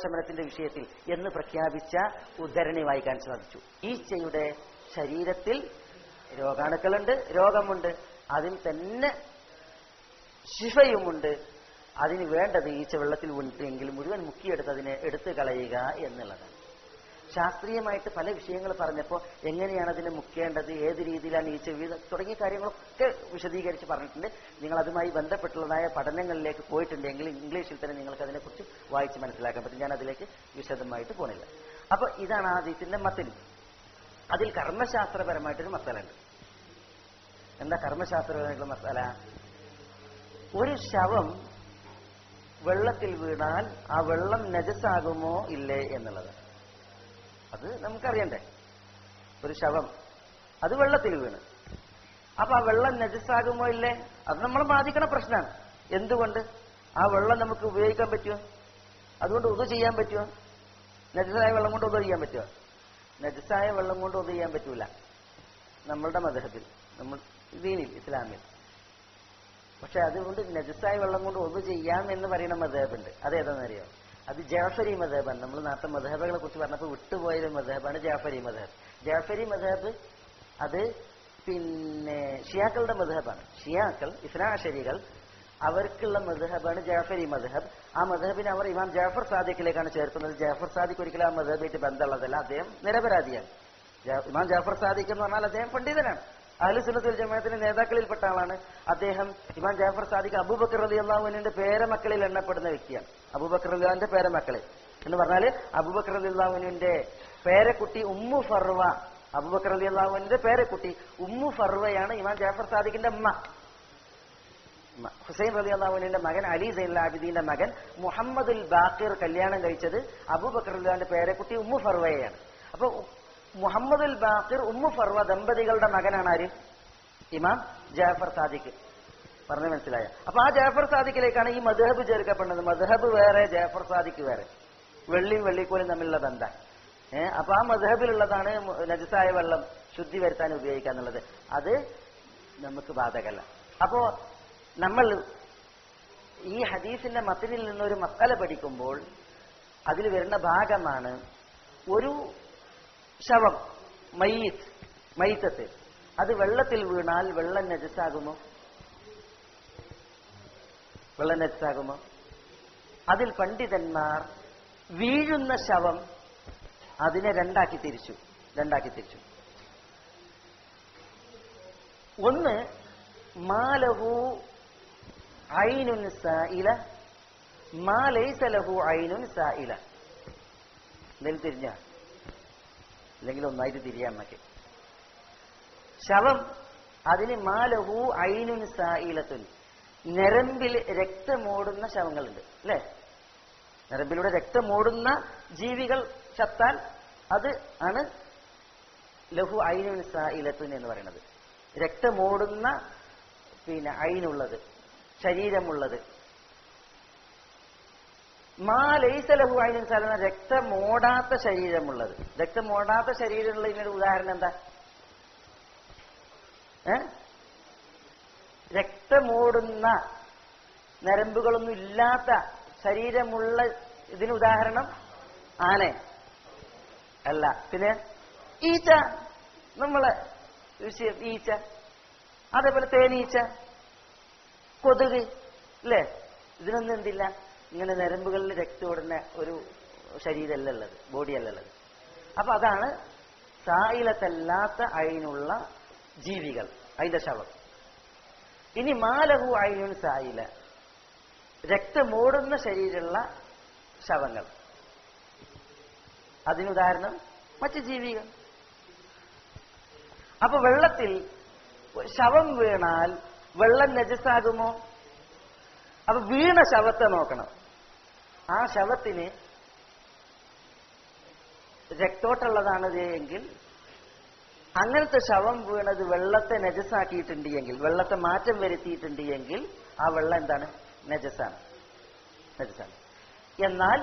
രോഗശമനത്തിന്റെ വിഷയത്തിൽ എന്ന് പ്രഖ്യാപിച്ച ഉദ്ധരണി വായിക്കാൻ സാധിച്ചു ഈച്ചയുടെ ശരീരത്തിൽ രോഗാണുക്കളുണ്ട് രോഗമുണ്ട് അതിൽ തന്നെ ശിഫയുമുണ്ട് അതിന് വേണ്ടത് ഈച്ച വെള്ളത്തിൽ ഉണ്ടെങ്കിൽ മുഴുവൻ മുക്കിയെടുത്ത് അതിനെ എടുത്തു കളയുക എന്നുള്ളതാണ് ശാസ്ത്രീയമായിട്ട് പല വിഷയങ്ങൾ പറഞ്ഞപ്പോൾ എങ്ങനെയാണ് അതിനെ മുക്കേണ്ടത് ഏത് രീതിയിലാണ് ഈച്ച വീട് തുടങ്ങിയ കാര്യങ്ങളൊക്കെ വിശദീകരിച്ച് പറഞ്ഞിട്ടുണ്ട് നിങ്ങൾ അതുമായി ബന്ധപ്പെട്ടുള്ളതായ പഠനങ്ങളിലേക്ക് പോയിട്ടുണ്ടെങ്കിൽ ഇംഗ്ലീഷിൽ തന്നെ നിങ്ങൾക്ക് അതിനെക്കുറിച്ച് വായിച്ച് മനസ്സിലാക്കാൻ പറ്റും ഞാൻ അതിലേക്ക് വിശദമായിട്ട് പോണില്ല അപ്പൊ ഇതാണ് ആദ്യത്തിന്റെ മത്തിൽ അതിൽ കർമ്മശാസ്ത്രപരമായിട്ടൊരു മസാലുണ്ട് എന്താ കർമ്മശാസ്ത്രപരമായിട്ടുള്ള മസാല ഒരു ശവം വെള്ളത്തിൽ വീണാൽ ആ വെള്ളം നജസാകുമോ ഇല്ലേ എന്നുള്ളത് അത് നമുക്കറിയണ്ടേ ഒരു ശവം അത് വെള്ളത്തിൽ വീണ് അപ്പൊ ആ വെള്ളം നജസാകുമോ ഇല്ലേ അത് നമ്മളെ ബാധിക്കണ പ്രശ്നമാണ് എന്തുകൊണ്ട് ആ വെള്ളം നമുക്ക് ഉപയോഗിക്കാൻ പറ്റുമോ അതുകൊണ്ട് ഉതു ചെയ്യാൻ പറ്റുമോ നജസായ വെള്ളം കൊണ്ട് ഉതു ചെയ്യാൻ പറ്റുമോ നജസായ വെള്ളം കൊണ്ട് ഉതു ചെയ്യാൻ പറ്റൂല നമ്മളുടെ മതഹത്തിൽ നമ്മൾ ദീനിൽ ഇസ്ലാമിൽ പക്ഷെ അതുകൊണ്ട് നജസായ വെള്ളം കൊണ്ട് ഒതു ചെയ്യാം എന്ന് പറയുന്ന മതേബുണ്ട് അതേതാണെന്നറിയോ അത് ജാഫരി മതേബാണ് നമ്മൾ നേരത്തെ മതേബുകളെ കുറിച്ച് പറഞ്ഞപ്പോൾ വിട്ടുപോയൊരു മതേബാണ് ജാഫരി മതേബ് ജാഫരി മതേബ് അത് പിന്നെ ഷിയാക്കളുടെ മധഹബാണ് ഷിയാക്കൾ ഇസ്ലാശരികൾ അവർക്കുള്ള മധഹബാണ് ജാഫരി മധഹബ് ആ മധഹബിനെ അവർ ഇമാം ജാഫർ സാദിഖിലേക്കാണ് ചേർക്കുന്നത് ജാഫർ സാദിഖ് ഒരിക്കലും ആ മധഹബായിട്ട് ബന്ധമുള്ളതല്ല അദ്ദേഹം നിരപരാധിയാണ് ജാ- ഇമാം ജാഫർ സാദിഖ് എന്ന് പറഞ്ഞാൽ അദ്ദേഹം പണ്ഡിതനാണ് അഹ്ലുസുന്നത്തുൽ ജമാഅത്തിന്റെ നേതാക്കളിൽപ്പെട്ട ആളാണ് അദ്ദേഹം ഇമാം ജാഫർ സാദിഖ് അബൂബക്കർ അലി അള്ളാഹുവിന്റെ പേരമക്കളിൽ എണ്ണപ്പെടുന്ന വ്യക്തിയാണ് അബൂബക്കർ അലിന്റെ പേരമക്കളിൽ എന്ന് പറഞ്ഞാൽ അബൂബക്കർ അലി അള്ളാഹുവിന്റെ പേരക്കുട്ടി ഉമ്മു ഫർവ അബൂബക്കർ അലി അള്ളാഹുവിന്റെ പേരക്കുട്ടി ഉമ്മു ഫർവയാണ് ഇമാം ജാഫർ സാദിഖിന്റെ അമ്മ മ- ഹുസൈൻ റലി അള്ളാഹുവിന്റെ മകൻ അലി സൈൻ ആബിദീന്റെ മകൻ മുഹമ്മദുൽ ബാക്കിർ കല്യാണം കഴിച്ചത് അബൂബക്കർ അലിന്റെ പേരക്കുട്ടി ഉമ്മു ഫർവയെയാണ് അപ്പൊ ഉ- മുഹമ്മദുൽ ബാക്കിർ ഉമ്മു ഫർവ ദമ്പതികളുടെ മകനാണ് ആര് ഇമാം ജാഫർ സാദിഖ് പറഞ്ഞു മനസ്സിലായ അപ്പൊ ആ ജാഫർ സാദിഖിലേക്കാണ് ഈ മധുഹബ് ചേർക്കപ്പെടുന്നത് മധുഹബ് വേറെ ജാഫർ സാദിഖ് വേറെ വെള്ളിയും വെള്ളിക്കോലും തമ്മിലുള്ള ബന്ധം ഏഹ് അപ്പൊ ആ മധുഹബിലുള്ളതാണ് മു- നജസായ വെള്ളം ശുദ്ധി വരുത്താൻ ഉപയോഗിക്കുക എന്നുള്ളത് അത് നമുക്ക് ബാധകല്ല അപ്പോ നമ്മൾ ഈ ഹദീസിന്റെ മത്തിനിൽ നിന്നൊരു മക്കള പഠിക്കുമ്പോൾ അതിൽ വരുന്ന ഭാഗമാണ് ഒരു ശവം മയ്യത്ത് മയ്യത്ത് അത് വെള്ളത്തിൽ വീണാൽ വെള്ളം നജസാകുമോ വെള്ളം നജസാകുമോ അതിൽ പണ്ഡിതന്മാർ വീഴുന്ന ശവം അതിനെ രണ്ടാക്കി തിരിച്ചു രണ്ടാക്കി തിരിച്ചു ഒന്ന് മാലഹു ഐനുൻ സായില മാ ലൈസ ലഹു ഐനുൻ സായില എന്തെങ്കിലും തിരിഞ്ഞ അല്ലെങ്കിൽ ഒന്നായിട്ട് തിരിയാൻ നമുക്ക് ശവം അതിന് മാലഹു ഐനുൻ സായിലത്തുൻ ഞരമ്പിൽ രക്തമോടുന്ന ശവങ്ങളുണ്ട് അല്ലേ ഞരമ്പിലൂടെ രക്തമോടുന്ന ജീവികൾ ചത്താൽ അത് ആണ് ലഹു ഐനുൻ സായിലത്തുൻ എന്ന് പറയുന്നത് രക്തമോടുന്ന പിന്നെ ഐനുള്ളത് ശരീരമുള്ളത് മാ ലൈസ ലഹു ഐനുൻ സാല രക്തമോടാത്ത ശരീരമുള്ളത് രക്തമോടാത്ത ശരീരമുള്ളതിനൊരു ഉദാഹരണം എന്താ ഏ രക്തമോടുന്ന നരമ്പുകളൊന്നും ഇല്ലാത്ത ശരീരമുള്ള ഇതിന് ഉദാഹരണം ആന അല്ല പിന്നെ ഈച്ച നമ്മളെ വിഷയം ഈച്ച അതേപോലെ തേനീച്ച കൊതുക് അല്ലേ ഇതിനൊന്നും എന്തില്ല ഇങ്ങനെ നരമ്പുകളിൽ രക്തമോടുന്ന ഒരു ശരീരമല്ല ഉള്ളത് ബോഡിയല്ല ഉള്ളത് അപ്പൊ അതാണ് സായിലത്തല്ലാത്ത അയിനുള്ള ജീവികൾ അതിന്റെ ശവം ഇനി മാലഹു അയിനുൻ സായില രക്തമോടുന്ന ശരീരമുള്ള ശവങ്ങൾ അതിനുദാഹരണം മറ്റ് ജീവികൾ അപ്പൊ വെള്ളത്തിൽ ശവം വീണാൽ വെള്ളം നജസാകുമോ അപ്പൊ വീണ ശവത്തെ നോക്കണം ആ ശവത്തിന് രക്തോട്ടുള്ളതാണ് ഇത് എങ്കിൽ അങ്ങനത്തെ ശവം വീണത് വെള്ളത്തെ നജസാക്കിയിട്ടുണ്ട് എങ്കിൽ വെള്ളത്തെ മാറ്റം വരുത്തിയിട്ടുണ്ട് എങ്കിൽ ആ വെള്ളം എന്താണ് നജസാണ് നജസാണ് എന്നാൽ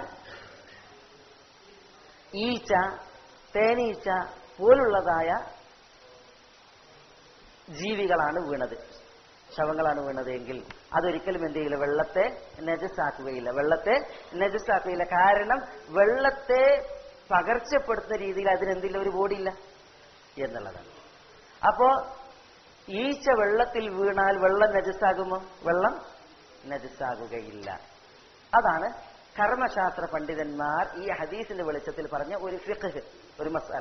ഈച്ച തേനീച്ച പോലുള്ളതായ ജീവികളാണ് വീണത് ശവങ്ങളാണ് വീണത് എങ്കിൽ അതൊരിക്കലും എന്ത് ചെയ്യില്ല വെള്ളത്തെ നജസാക്കുകയില്ല വെള്ളത്തെ നജസാക്കുകയില്ല കാരണം വെള്ളത്തെ പകർച്ചപ്പെടുത്തുന്ന രീതിയിൽ അതിനെന്തില്ല ഒരു ബോഡിയില്ല എന്നുള്ളതാണ് അപ്പോ ഈച്ച വെള്ളത്തിൽ വീണാൽ വെള്ളം നജസാകുമോ വെള്ളം നജസാകുകയില്ല അതാണ് കർമ്മശാസ്ത്ര പണ്ഡിതന്മാർ ഈ ഹദീസിന്റെ വെളിച്ചത്തിൽ പറഞ്ഞ ഒരു ഫിഖ് ഒരു മസാല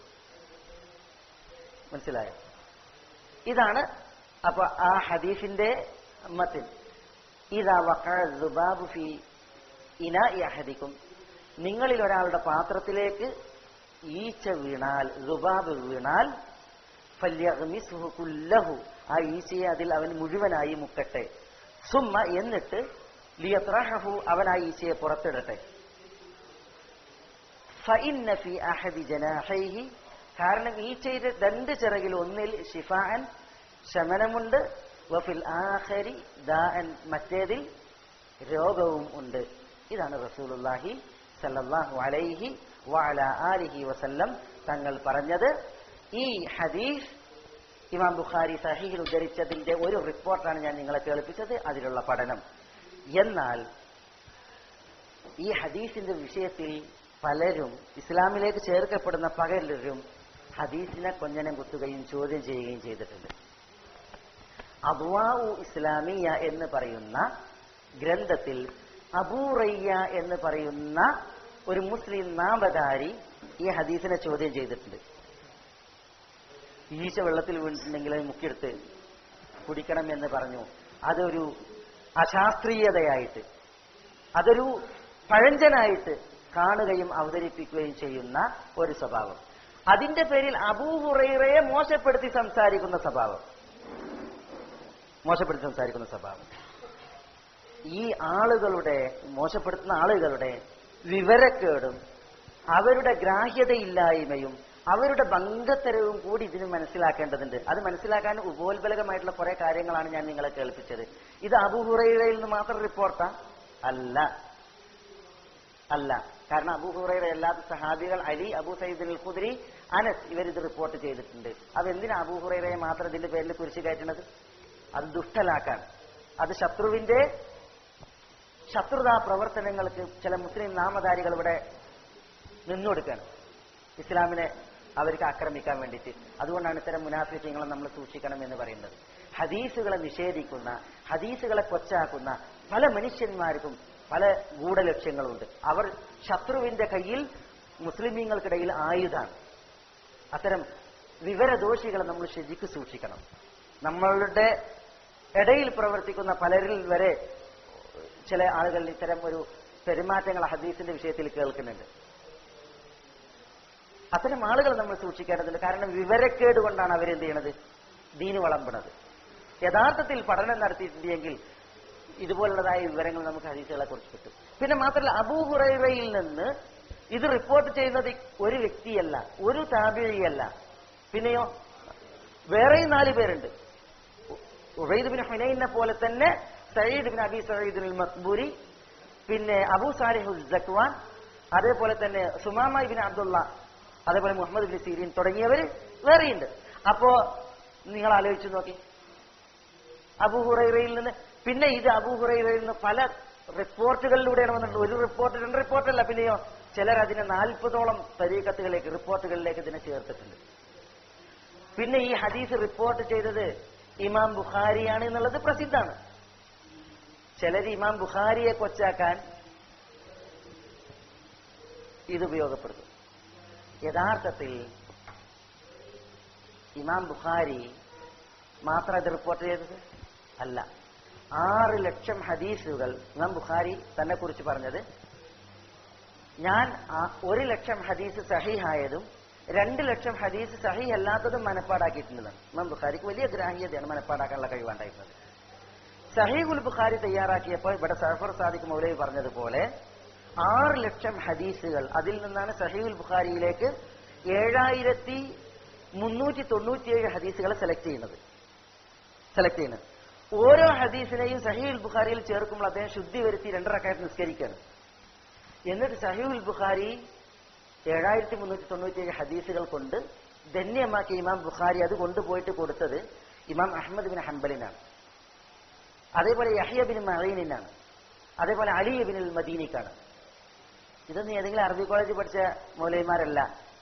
മനസ്സിലായോ ഇതാണ് അപ്പൊ ആ ഹദീസിന്റെ മത്തിൽ ഇതാ വക്കാബു ഫി ഇന അഹദിക്കും നിങ്ങളിൽ ഒരാളുടെ പാത്രത്തിലേക്ക് ഈച്ച വീണാൽ റുബാബ് വീണാൽ ഫല്യഗ്മിസ്ഹു കുല്ലഹു ആ ഈച്ചയെ അതിൽ അവൻ മുഴുവനായി മുക്കട്ടെ സുമ്മ എന്നിട്ട് ലിയത്രഹു അവൻ ആ ഈച്ചയെ പുറത്തിടട്ടെ ഫഇന്ന ഫി അഹദി ജനാഹൈഹി കാരണം ഈച്ചയുടെ രണ്ട് ചിറകിൽ ഒന്നിൽ ഷിഫാൻ ശമനമുണ്ട് വഫിൽ ആഖരി ദാഅൻ മറ്റേതിൽ രോഗവും ഉണ്ട് ഇതാണ് റസൂലുള്ളാഹി സല്ലല്ലാഹു അലൈഹി വഅല ആലിഹി വസല്ലം തങ്ങൾ പറഞ്ഞത് ഈ ഹദീസ് ഇമാം ബുഖാരി സഹീഹിൽ ഉദ്ധരിച്ചതിന്റെ ഒരു റിപ്പോർട്ടാണ് ഞാൻ നിങ്ങളെ കേൾപ്പിച്ചത് അതിലുള്ള പഠനം എന്നാൽ ഈ ഹദീസിന്റെ വിഷയത്തിൽ പലരും ഇസ്ലാമിലേക്ക് ചേർക്കപ്പെടുന്ന പകലരും ഹദീസിനെ കൊഞ്ഞനം കുത്തുകയും ചോദ്യം ചെയ്യുകയും ചെയ്തിട്ടുണ്ട് അബുവാഉ ഇസ്ലാമിയ എന്ന് പറയുന്ന ഗ്രന്ഥത്തിൽ അബൂറയ്യ എന്ന് പറയുന്ന ഒരു മുസ്ലിം നാമധാരി ഈ ഹദീസിനെ ചോദ്യം ചെയ്തിട്ടുണ്ട് ഈശ വെള്ളത്തിൽ വീണിട്ടുണ്ടെങ്കിൽ അത് മുക്കിയെടുത്ത് കുടിക്കണം എന്ന് പറഞ്ഞു അതൊരു അശാസ്ത്രീയതയായിട്ട് അതൊരു പഴഞ്ചനായിട്ട് കാണുകയും അവതരിപ്പിക്കുകയും ചെയ്യുന്ന ഒരു സ്വഭാവം അതിന്റെ പേരിൽ അബൂഹുറൈറയെ മോശപ്പെടുത്തി സംസാരിക്കുന്ന സ്വഭാവം മോശപ്പെടുത്തി സംസാരിക്കുന്ന സ്വഭാവം ഈ ആളുകളുടെ മോശപ്പെടുത്തുന്ന ആളുകളുടെ വിവരക്കേടും അവരുടെ ഗ്രാഹ്യതയില്ലായ്മയും അവരുടെ ഭംഗത്തരവും കൂടി ഇതിന് മനസ്സിലാക്കേണ്ടതുണ്ട് അത് മനസ്സിലാക്കാൻ ഉപോത്ബലകമായിട്ടുള്ള കുറെ കാര്യങ്ങളാണ് ഞാൻ നിങ്ങളെ കേൾപ്പിച്ചത് ഇത് അബുഹുറയിൽ നിന്ന് മാത്രം റിപ്പോർട്ടാ അല്ല അല്ല കാരണം അബൂഹുറൈറ അല്ലാത്ത സഹാബികൾ അലി അബൂ സയ്യിദ് അൽ ഖുദ്രി അനസ് ഇവരിത് റിപ്പോർട്ട് ചെയ്തിട്ടുണ്ട് അത് എന്തിനാ അബൂഹുറൈറയെ മാത്രം ഇതിന്റെ പേരിൽ കുറിച്ച് കയറ്റുന്നത് അത് ദുഷ്ടലാക്കാൻ അത് ശത്രുവിന്റെ ശത്രുതാ പ്രവർത്തനങ്ങൾക്ക് ചില മുസ്ലിം നാമധാരികൾ ഇവിടെ നിന്നൊടുക്കണം ഇസ്ലാമിനെ അവർക്ക് ആക്രമിക്കാൻ വേണ്ടിയിട്ട് അതുകൊണ്ടാണ് ഇത്തരം മുനാഫിക്കങ്ങളെ നമ്മൾ സൂക്ഷിക്കണം എന്ന് പറയുന്നത് ഹദീസുകളെ നിഷേധിക്കുന്ന ഹദീസുകളെ കൊച്ചാക്കുന്ന പല മനുഷ്യന്മാർക്കും പല ഗൂഢലക്ഷ്യങ്ങളുണ്ട് അവർ ശത്രുവിന്റെ കയ്യിൽ മുസ്ലിമീങ്ങൾക്കിടയിൽ ആയുധാണ് അത്തരം വിവരദോഷികളെ നമ്മൾ ശരിക്ക് സൂക്ഷിക്കണം നമ്മളുടെ ഇടയിൽ പ്രവർത്തിക്കുന്ന പലരിൽ വരെ ചില ആളുകൾ ഇത്തരം ഒരു പെരുമാറ്റങ്ങൾ ഹദീസിന്റെ വിഷയത്തിൽ കേൾക്കുന്നുണ്ട് അത്തരം ആളുകൾ നമ്മൾ സൂക്ഷിക്കേണ്ടതുണ്ട് കാരണം വിവരക്കേട് കൊണ്ടാണ് അവരെന്ത് ചെയ്യണത് ദീന് വളമ്പണത് യഥാർത്ഥത്തിൽ പഠനം നടത്തിയിട്ടുണ്ടെങ്കിൽ ഇതുപോലുള്ളതായ വിവരങ്ങൾ നമുക്ക് ഹദീസുകളെ കുറിച്ച് കിട്ടും പിന്നെ മാത്രമല്ല അബൂഹുറൈറയിൽ നിന്ന് ഇത് റിപ്പോർട്ട് ചെയ്യുന്നത് ഒരു വ്യക്തിയല്ല ഒരു താപിഴിയല്ല പിന്നെയോ വേറെയും നാല് പേരുണ്ട് ഉബൈദ് ബിൻ ഹുനൈനെ പോലെ തന്നെ Sayyid bin Abi Sayyid Maqburi പിന്നെ അബൂ സാലിഹുൽ ജക്വാൻ അതേപോലെ തന്നെ സുമാമ ബിൻ അബ്ദുള്ള അതേപോലെ മുഹമ്മദ് ബിൻ സീരീൻ തുടങ്ങിയവർ വേറെയുണ്ട് അപ്പോ നിങ്ങൾ ആലോചിച്ചു നോക്കി അബൂഹുറൈറയിൽ നിന്ന് പിന്നെ ഇത് അബൂഹുറൈറയിൽ നിന്ന് പല റിപ്പോർട്ടുകളിലൂടെയാണ് വന്നിട്ടുണ്ട് ഒരു റിപ്പോർട്ട് രണ്ട് റിപ്പോർട്ടല്ല പിന്നെയോ ചിലർ അതിനെ നാൽപ്പതോളം തരീക്കത്തുകളിലേക്ക് റിപ്പോർട്ടുകളിലേക്ക് ഇതിനെ ചേർത്തിട്ടുണ്ട് പിന്നെ ഈ ഹദീസ് റിപ്പോർട്ട് ചെയ്തത് ഇമാം ബുഖാരിയാണ് എന്നുള്ളത് പ്രസിദ്ധമാണ് ചിലർ ഇമാം ബുഖാരിയെ കൊച്ചാക്കാൻ ഇത് ഉപയോഗപ്പെടുത്തും യഥാർത്ഥത്തിൽ ഇമാം ബുഖാരി മാത്രം ഇത് റിപ്പോർട്ട് ചെയ്തത് അല്ല ആറ് ലക്ഷം ഹദീസുകൾ ഇമാം ബുഖാരി തന്നെ കുറിച്ച് പറഞ്ഞത് ഞാൻ ആ- ഒരു ലക്ഷം ഹദീസ് സഹിഹായതും രണ്ട് ലക്ഷം ഹദീസ് സഹി അല്ലാത്തതും മനപ്പാടാക്കിയിട്ടുള്ളതാണ് ഇമാം ബുഖാരിക്ക് വലിയ ഗ്രാഹ്യതയാണ് മനപ്പാടാക്കാനുള്ള കഴിവുണ്ടായിരുന്നത് സഹീഖുൽ ബുഖാരി തയ്യാറാക്കിയപ്പോൾ ഇവിടെ സഫർ സാദിഖ് മൗലവി പറഞ്ഞതുപോലെ ആറ് ലക്ഷം ഹദീസുകൾ അതിൽ നിന്നാണ് സഹീഖുൽ ബുഖാരിയിലേക്ക് ഏഴായിരത്തി മുന്നൂറ്റി തൊണ്ണൂറ്റിയേഴ് ഹദീസുകളെ സെലക്ട് ചെയ്യുന്നത് സെലക്ട് ചെയ്യുന്നത് ഓരോ ഹദീസിനെയും സഹീൽ ബുഖാരിയിൽ ചേർക്കുമ്പോൾ അദ്ദേഹം ശുദ്ധി വരുത്തി രണ്ടരക്കായിട്ട് നിസ്കരിക്കുകയാണ് എന്നിട്ട് സഹീൽ ബുഖാരി ഏഴായിരത്തി മുന്നൂറ്റി തൊണ്ണൂറ്റിയേഴ് ഹദീസുകൾ കൊണ്ട് ധന്യമാക്കി ഇമാം ബുഖാരി അത് കൊണ്ടുപോയിട്ട് കൊടുത്തത് ഇമാം അഹമ്മദ് ബിൻ ഹംബലിനാണ് അതേപോലെ യഹ്യബിൻ മഴീനിനാണ് അതേപോലെ അലിയബിൻ മദീനിക്കാണ് ഇതൊന്നും ഏതെങ്കിലും അറബി കോളേജിൽ പഠിച്ച മൗലൈമാരല്ല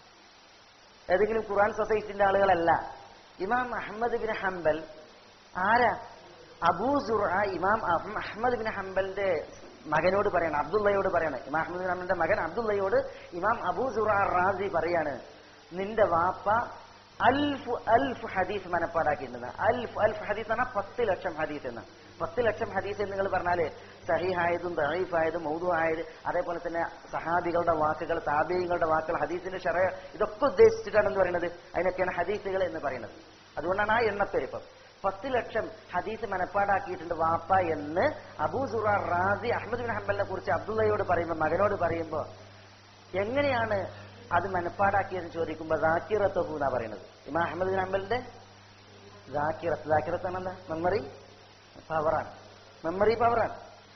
ഏതെങ്കിലും ഖുർആൻ സൊസൈറ്റിന്റെ ആളുകളല്ല ഇമാം അഹമ്മദ് ബിൻ ഹംബൽ ആരാ അബൂ സുറ ഇമാം അഹ് അഹമ്മദ് ബിൻ ഹംബലിന്റെ മകനോട് പറയണം അബ്ദുള്ളയോട് പറയണം ഇമാം അഹമ്മദ് ബിൻ ഹംബലിന്റെ മകൻ അബ്ദുള്ളയോട് ഇമാം അബൂ സുറ റാസി പറയാണ് നിന്റെ വാപ്പ അൽഫ് അൽഫ് ഹദീസ് മനപ്പാടാക്കിയിട്ടുണ്ട് അൽഫ് അൽഫ് ഹദീസ് പറഞ്ഞാൽ പത്ത് ലക്ഷം ഹദീസ് എന്ന് പത്ത് ലക്ഷം ഹദീസ് എന്ന് നിങ്ങൾ പറഞ്ഞാല് സഹിഹായതും ദഹീഫായതും മൗതുവായത് അതേപോലെ തന്നെ സഹാബികളുടെ വാക്കുകൾ താബീങ്ങളുടെ വാക്കുകൾ ഹദീസിന്റെ ഷറ ഇതൊക്കെ ഉദ്ദേശിച്ചിട്ടാണ് എന്ന് പറയുന്നത് അതിനൊക്കെയാണ് ഹദീസുകൾ എന്ന് പറയുന്നത് അതുകൊണ്ടാണ് ആ എണ്ണപ്പെരുപ്പം പത്ത് ലക്ഷം ഹദീസ് മനപ്പാടാക്കിയിട്ടുണ്ട് വാപ്പ എന്ന് Abu Zura Razi Ahmad bin ഹംബലിനെ കുറിച്ച് അബ്ദുള്ളയോട് പറയുമ്പോൾ മകനോട് പറയുമ്പോൾ എങ്ങനെയാണ് അത് മനപ്പാടാക്കിയെന്ന് ചോദിക്കുമ്പോൾ ദാക്കിറത്തഹു എന്നാ പറയുന്നത് ഇമാ അഹമ്മദ് ബിൻ ഹംബലിന്റെ ദാക്കിറത്ത് ദാക്കിറത്ത് എന്താ മെമ്മറി പവറാണ് മെമ്മറി പവറാണ്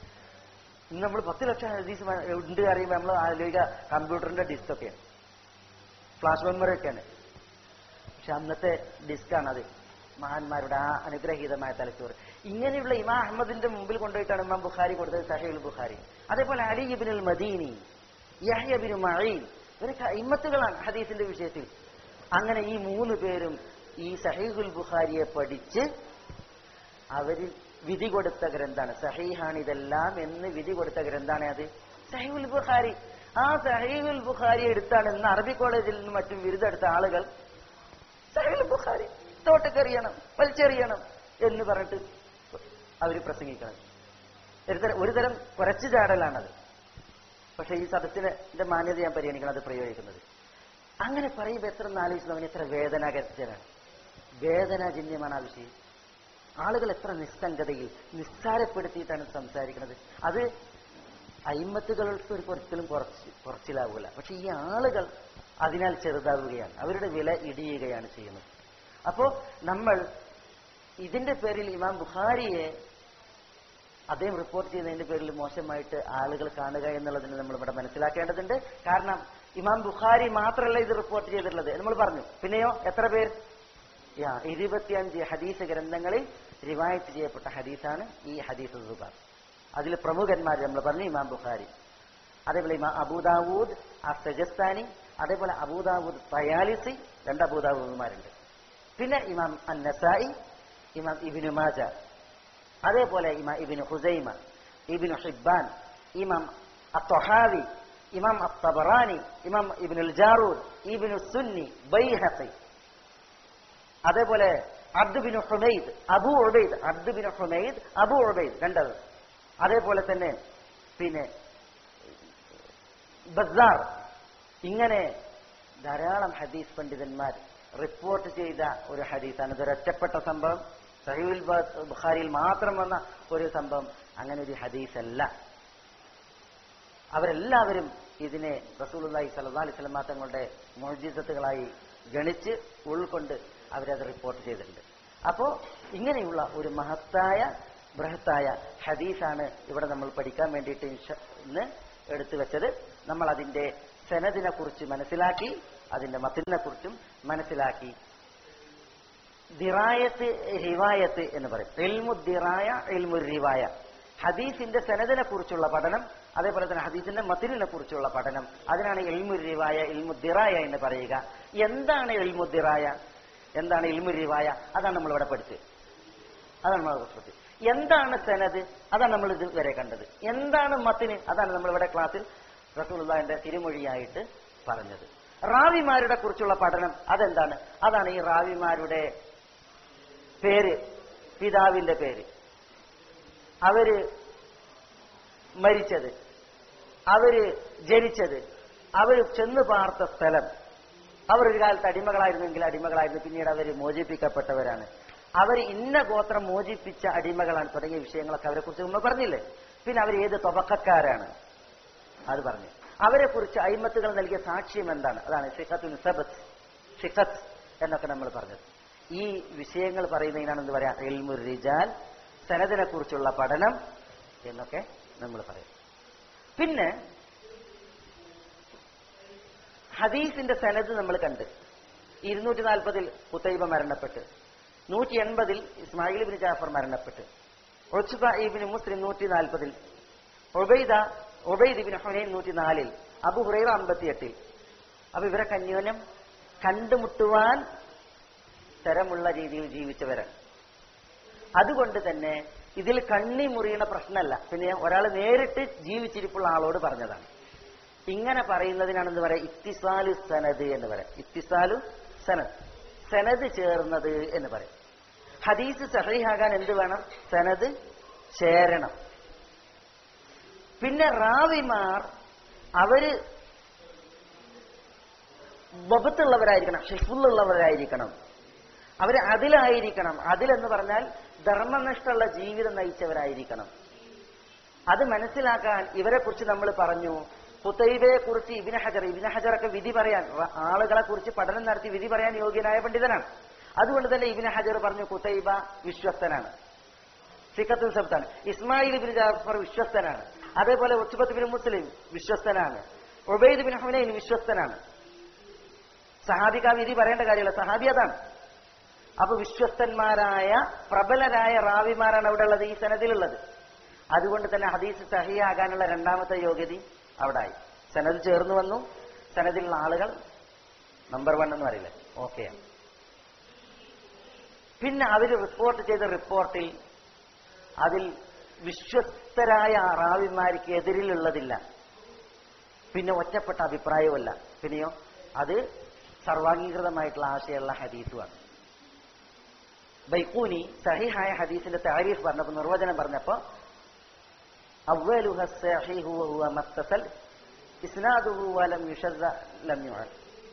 ഇന്ന് നമ്മൾ പത്ത് ലക്ഷം ഹദീസ് മ- ഉണ്ട് അറിയുമ്പോൾ നമ്മൾ ആലോചിക്കുക കമ്പ്യൂട്ടറിന്റെ ഡിസ്ക് ഒക്കെയാണ് ഫ്ലാഷ് മെമ്മറി ഒക്കെയാണ് പക്ഷെ അന്നത്തെ ഡിസ്കാണ് അത് മഹാന്മാരുടെ ആ അനുഗ്രഹീതമായ തലച്ചോറ് ഇങ്ങനെയുള്ള ഇമാ അഹമ്മദിന്റെ മുമ്പിൽ കൊണ്ടുപോയിട്ടാണ് ഇമാം ബുഖാരി കൊടുത്തത് സഹീൽ ബുഖാരി അതേപോലെ അലി ഇബിനുൽ മദീനി യഹ്യ ബിൻ മഈൻ ഇവരൊക്കെ ഇമ്മത്തുകളാണ് ഹദീസിന്റെ വിഷയത്തിൽ അങ്ങനെ ഈ മൂന്ന് പേരും ഈ സഹീഹുൽ ബുഖാരിയെ പഠിച്ച് അവരിൽ വിധി കൊടുത്ത ഗ്രന്ഥാണ് സഹീഹാണ് ഇതെല്ലാം എന്ന് വിധി കൊടുത്ത ഗ്രന്ഥാണ് അത് സഹീഹുൽ ബുഖാരി ആ സഹീഹുൽ ബുഖാരി എടുത്താണ് ഇന്ന് അറബി കോളേജിൽ നിന്നും മറ്റും ബിരുദെടുത്ത ആളുകൾ സഹീഹുൽ ബുഖാരി തോട്ടക്കെറിയണം വലിച്ചെറിയണം എന്ന് പറഞ്ഞിട്ട് അവർ പ്രസംഗിക്കണം ഒരു തരം ഒരു തരം കുറച്ചു ചാടലാണത് പക്ഷെ ഈ സദസ്സിന്റെ മാന്യത ഞാൻ പരിഗണിക്കണം അത് പ്രയോഗിക്കുന്നത് അങ്ങനെ പറയുമ്പോൾ എത്ര ആലോചിച്ചു എത്ര വേദനാകരനാണ് വേദനാജന്യമാണ് ആ വിഷയം ആളുകൾ എത്ര നിസ്സംഗതയിൽ നിസ്സാരപ്പെടുത്തിയിട്ടാണ് സംസാരിക്കുന്നത് അത് അയിമത്തുകൾക്ക് ഒരു ഒരിക്കലും കുറച്ച് കുറച്ചിലാവൂല പക്ഷെ ഈ ആളുകൾ അതിനാൽ ചെറുതാവുകയാണ് അവരുടെ വില ഇടിയുകയാണ് ചെയ്യുന്നത് അപ്പോ നമ്മൾ ഇതിന്റെ പേരിൽ ഇമാം ബുഖാരിയെ അദ്ദേഹം റിപ്പോർട്ട് ചെയ്തതിന്റെ പേരിൽ മോശമായിട്ട് ആളുകൾ കാണുക എന്നുള്ളതിന് നമ്മൾ ഇവിടെ മനസ്സിലാക്കേണ്ടതുണ്ട് കാരണം ഇമാം ബുഖാരി മാത്രമല്ല ഇത് റിപ്പോർട്ട് ചെയ്തിട്ടുള്ളത് നമ്മൾ പറഞ്ഞു പിന്നെയോ എത്ര പേർ യാ ഇരുപത്തിയഞ്ച് ഹദീസ് ഗ്രന്ഥങ്ങളിൽ റിവായത്ത് ചെയ്യപ്പെട്ട ഹദീസാണ് ഈ ഹദീസ് സുബാർ അതിൽ പ്രമുഖന്മാർ നമ്മൾ പറഞ്ഞു ഇമാം ബുഖാരി അതേപോലെ ഇമാം അബൂദാവൂദ് ആ സജസ്ഥാനി അതേപോലെ അബൂദാവൂദ് തയാലിസി രണ്ട് അബൂദാവൂദുമാരുണ്ട് പിന്നെ ഇമാം അന്നസായി ഇമാം ഇബിനു മാജ അതേപോലെ ഇമാം ഇബിനു ഹുസൈമ ഇബിനു ഹിബാൻ ഇമാം അത്തൊഹാവി ഇമാം അത്തബറാനി ഇമാം ഇബിനുൽ ജാറൂർ ഇബിനു സുന്നി ബൈഹഖി അതേപോലെ Abdu bin Humaid Abu Ubaid Abdu bin Humaid Abu Ubaid രണ്ടത് അതേപോലെ തന്നെ പിന്നെ ബസാർ ഇങ്ങനെ ധാരാളം ഹദീസ് പണ്ഡിതന്മാർ റിപ്പോർട്ട് ചെയ്ത ഒരു ഹദീസാണ് ഇതൊരു ഒറ്റപ്പെട്ട സംഭവം സഹീൽ ബുഖാരിയിൽ മാത്രം വന്ന ഒരു സംഭവം അങ്ങനെ ഒരു ഹദീസല്ല അവരെല്ലാവരും ഇതിനെ റസൂലുള്ളാഹി സ്വല്ലല്ലാഹി അലൈഹി വസല്ലം തങ്ങളുടെ മോജിസത്തുകളായി ഗണിച്ച് ഉൾക്കൊണ്ട് അവരത് റിപ്പോർട്ട് ചെയ്തിട്ടുണ്ട് അപ്പോ ഇങ്ങനെയുള്ള ഒരു മഹത്തായ ബൃഹത്തായ ഹദീസാണ് ഇവിടെ നമ്മൾ പഠിക്കാൻ വേണ്ടിയിട്ട് ഇൻഷ- ഇന്ന് എടുത്തു വെച്ചത് നമ്മൾ അതിന്റെ സെനദിനെ കുറിച്ച് മനസ്സിലാക്കി അതിന്റെ മത്തിനെ കുറിച്ചും മനസ്സിലാക്കി ദിറായത്ത് റിവായത്ത് എന്ന് പറയും ഇൽമു ദിറായ ഇൽമു റിവായ ഹദീസിന്റെ സനദിനെ കുറിച്ചുള്ള പഠനം അതേപോലെ തന്നെ ഹദീസിന്റെ മത്തിനെ കുറിച്ചുള്ള പഠനം അതിനാണ് ഇൽമു റിവായ ഇൽമു ദിറായ എന്ന് പറയുക എന്താണ് ഇൽമു ദിറായ എന്താണ് ഇൽമു റിവായ അതാണ് നമ്മൾ ഇവിടെ പഠിച്ചത് അതാണ് നമ്മൾ പഠിച്ചത് എന്താണ് സനദ് അതാണ് നമ്മൾ ഇതുവരെ കണ്ടത് എന്താണ് മത്തിന് അതാണ് നമ്മൾ ഇവിടെ ക്ലാസ്സിൽ റസൂലുള്ളാഹിന്റെ തിരുമൊഴിയായിട്ട് പറഞ്ഞത് റാവിമാരുടെ കുറിച്ചുള്ള പഠനം അതെന്താണ് അതാണ് ഈ റാവിമാരുടെ പേര് പിതാവിന്റെ പേര് അവര് മരിച്ചത് അവര് ജനിച്ചത് അവര് ചെന്ന് പാർത്ത സ്ഥലം അവർ ഒരു കാലത്ത് അടിമകളായിരുന്നെങ്കിൽ അടിമകളായിരുന്നു പിന്നീട് അവർ മോചിപ്പിക്കപ്പെട്ടവരാണ് അവർ ഇന്ന ഗോത്രം മോചിപ്പിച്ച അടിമകളാണ് തുടങ്ങിയ വിഷയങ്ങളൊക്കെ അവരെ കുറിച്ച് നമ്മൾ പറഞ്ഞില്ലേ പിന്നെ അവർ ഏത് തൊബക്കക്കാരാണ് അത് പറഞ്ഞു അവരെ കുറിച്ച് അയിമത്തുകൾ നൽകിയ സാക്ഷ്യം എന്താണ് അതാണ് ഷിഖത്തുൽ സബത്ത് ഷിഖത്ത് എന്നൊക്കെ നമ്മൾ പറഞ്ഞത് ഈ വിഷയങ്ങൾ പറയുന്നതിനാണ് എന്ത് പറയാ ഇൽമുർ റിജാൽ സനദിനെ കുറിച്ചുള്ള പഠനം എന്നൊക്കെ നമ്മൾ പറയും പിന്നെ ഹദീസിന്റെ സനദ് നമ്മൾ കണ്ട് ഇരുന്നൂറ്റി നാൽപ്പതിൽ കുത്തൈബ മരണപ്പെട്ട് നൂറ്റി എൺപതിൽ ഇസ്മായിൽ ബിൻ ജാഫർ മരണപ്പെട്ട് ഒച്ചുബ ഇബിന് മുസ്ലിം നൂറ്റി നാൽപ്പതിൽ ഒബൈദ ഒബൈദ് ഇബിന് ഹുനൈൻ നൂറ്റി നാലിൽ അബു ഹുറൈറ അമ്പത്തിയെട്ടിൽ അപ്പൊ ഇവരെ കന്യോനം കണ്ടുമുട്ടുവാൻ തരമുള്ള രീതിയിൽ ജീവിച്ചവരാണ് അതുകൊണ്ട് തന്നെ ഇതിൽ കണ്ണി മുറിയണ പ്രശ്നമല്ല പിന്നെ ഒരാൾ നേരിട്ട് ജീവിച്ചിരിപ്പുള്ള ആളോട് പറഞ്ഞതാണ് ഇങ്ങനെ പറയുന്നതിനാണെന്ന് പറയാം ഇത്തിസാലു സനദ് എന്ന് പറയാം ഇത്തിസാലു സനദ് സനദ് ചേർന്നത് എന്ന് പറയും ഹദീസ് സഹീഹാകാൻ എന്ത് വേണം സനദ് ചേരണം പിന്നെ റാവിമാർ അവര് വബത്തുള്ളവരായിരിക്കണം ഷിഫുള്ളവരായിരിക്കണം അവര് അതിലായിരിക്കണം അതിലെന്ന് പറഞ്ഞാൽ ധർമ്മനിഷ്ഠമുള്ള ജീവിതം നയിച്ചവരായിരിക്കണം അത് മനസ്സിലാക്കാൻ ഇവരെ കുറിച്ച് നമ്മൾ പറഞ്ഞു കുത്തൈബയെ കുറിച്ച് ഇബിന് ഹജർ ഇബിന് ഹജറൊക്കെ വിധി പറയാൻ റ- ആളുകളെ കുറിച്ച് പഠനം നടത്തി വിധി പറയാൻ യോഗ്യനായ പണ്ഡിതനാണ് അതുകൊണ്ട് തന്നെ ഇബിന് ഹജർ പറഞ്ഞു കുത്തൈബ വിശ്വസ്തനാണ് സിക്കത്തുൽ സബ്താണ് ഇസ്മായിൽ ബിൻ ജാഫർ വിശ്വസ്തനാണ് അതേപോലെ ഉച്ചുബത്ത് ബിൻ മുസ്ലിം വിശ്വസ്തനാണ് ഒബൈദ് ബിൻ ഹുനൈൻ വിശ്വസ്തനാണ് സഹാബിക വിധി പറയേണ്ട കാര്യമില്ല സഹാബി അതാണ് അപ്പൊ വിശ്വസ്തന്മാരായ പ്രബലരായ റാവിമാരാണ് അവിടെ ഉള്ളത് ഈ സനദിലുള്ളത് അതുകൊണ്ട് തന്നെ ഹദീസ് സഹിയാകാനുള്ള രണ്ടാമത്തെ യോഗ്യത അവിടെ ആയി സനത് ചേർന്ന് വന്നു സനദിലുള്ള ആളുകൾ നമ്പർ വൺ എന്ന് പറയില്ലേ ഓക്കെ പിന്നെ അവർ റിപ്പോർട്ട് ചെയ്ത റിപ്പോർട്ടിൽ അതിൽ വിശ്വസ്തരായ റാവിമാർക്ക് എതിരിലുള്ളതില്ല പിന്നെ ഒറ്റപ്പെട്ട അഭിപ്രായവുമല്ല പിന്നെയോ അത് സർവാംഗീകൃതമായിട്ടുള്ള ആശയമുള്ള ഹദീസുമാണ് ബൈക്കൂനി സഹിഹായ ഹദീസിന്റെ താരീഫ് പറഞ്ഞപ്പോ നിർവചനം പറഞ്ഞപ്പോ അവലുഹ സഹീഹു വഹുവ മത്തസൽ ഇസ്നാദുഹു വലം യുഷദ്ദ ലം യുഅൽ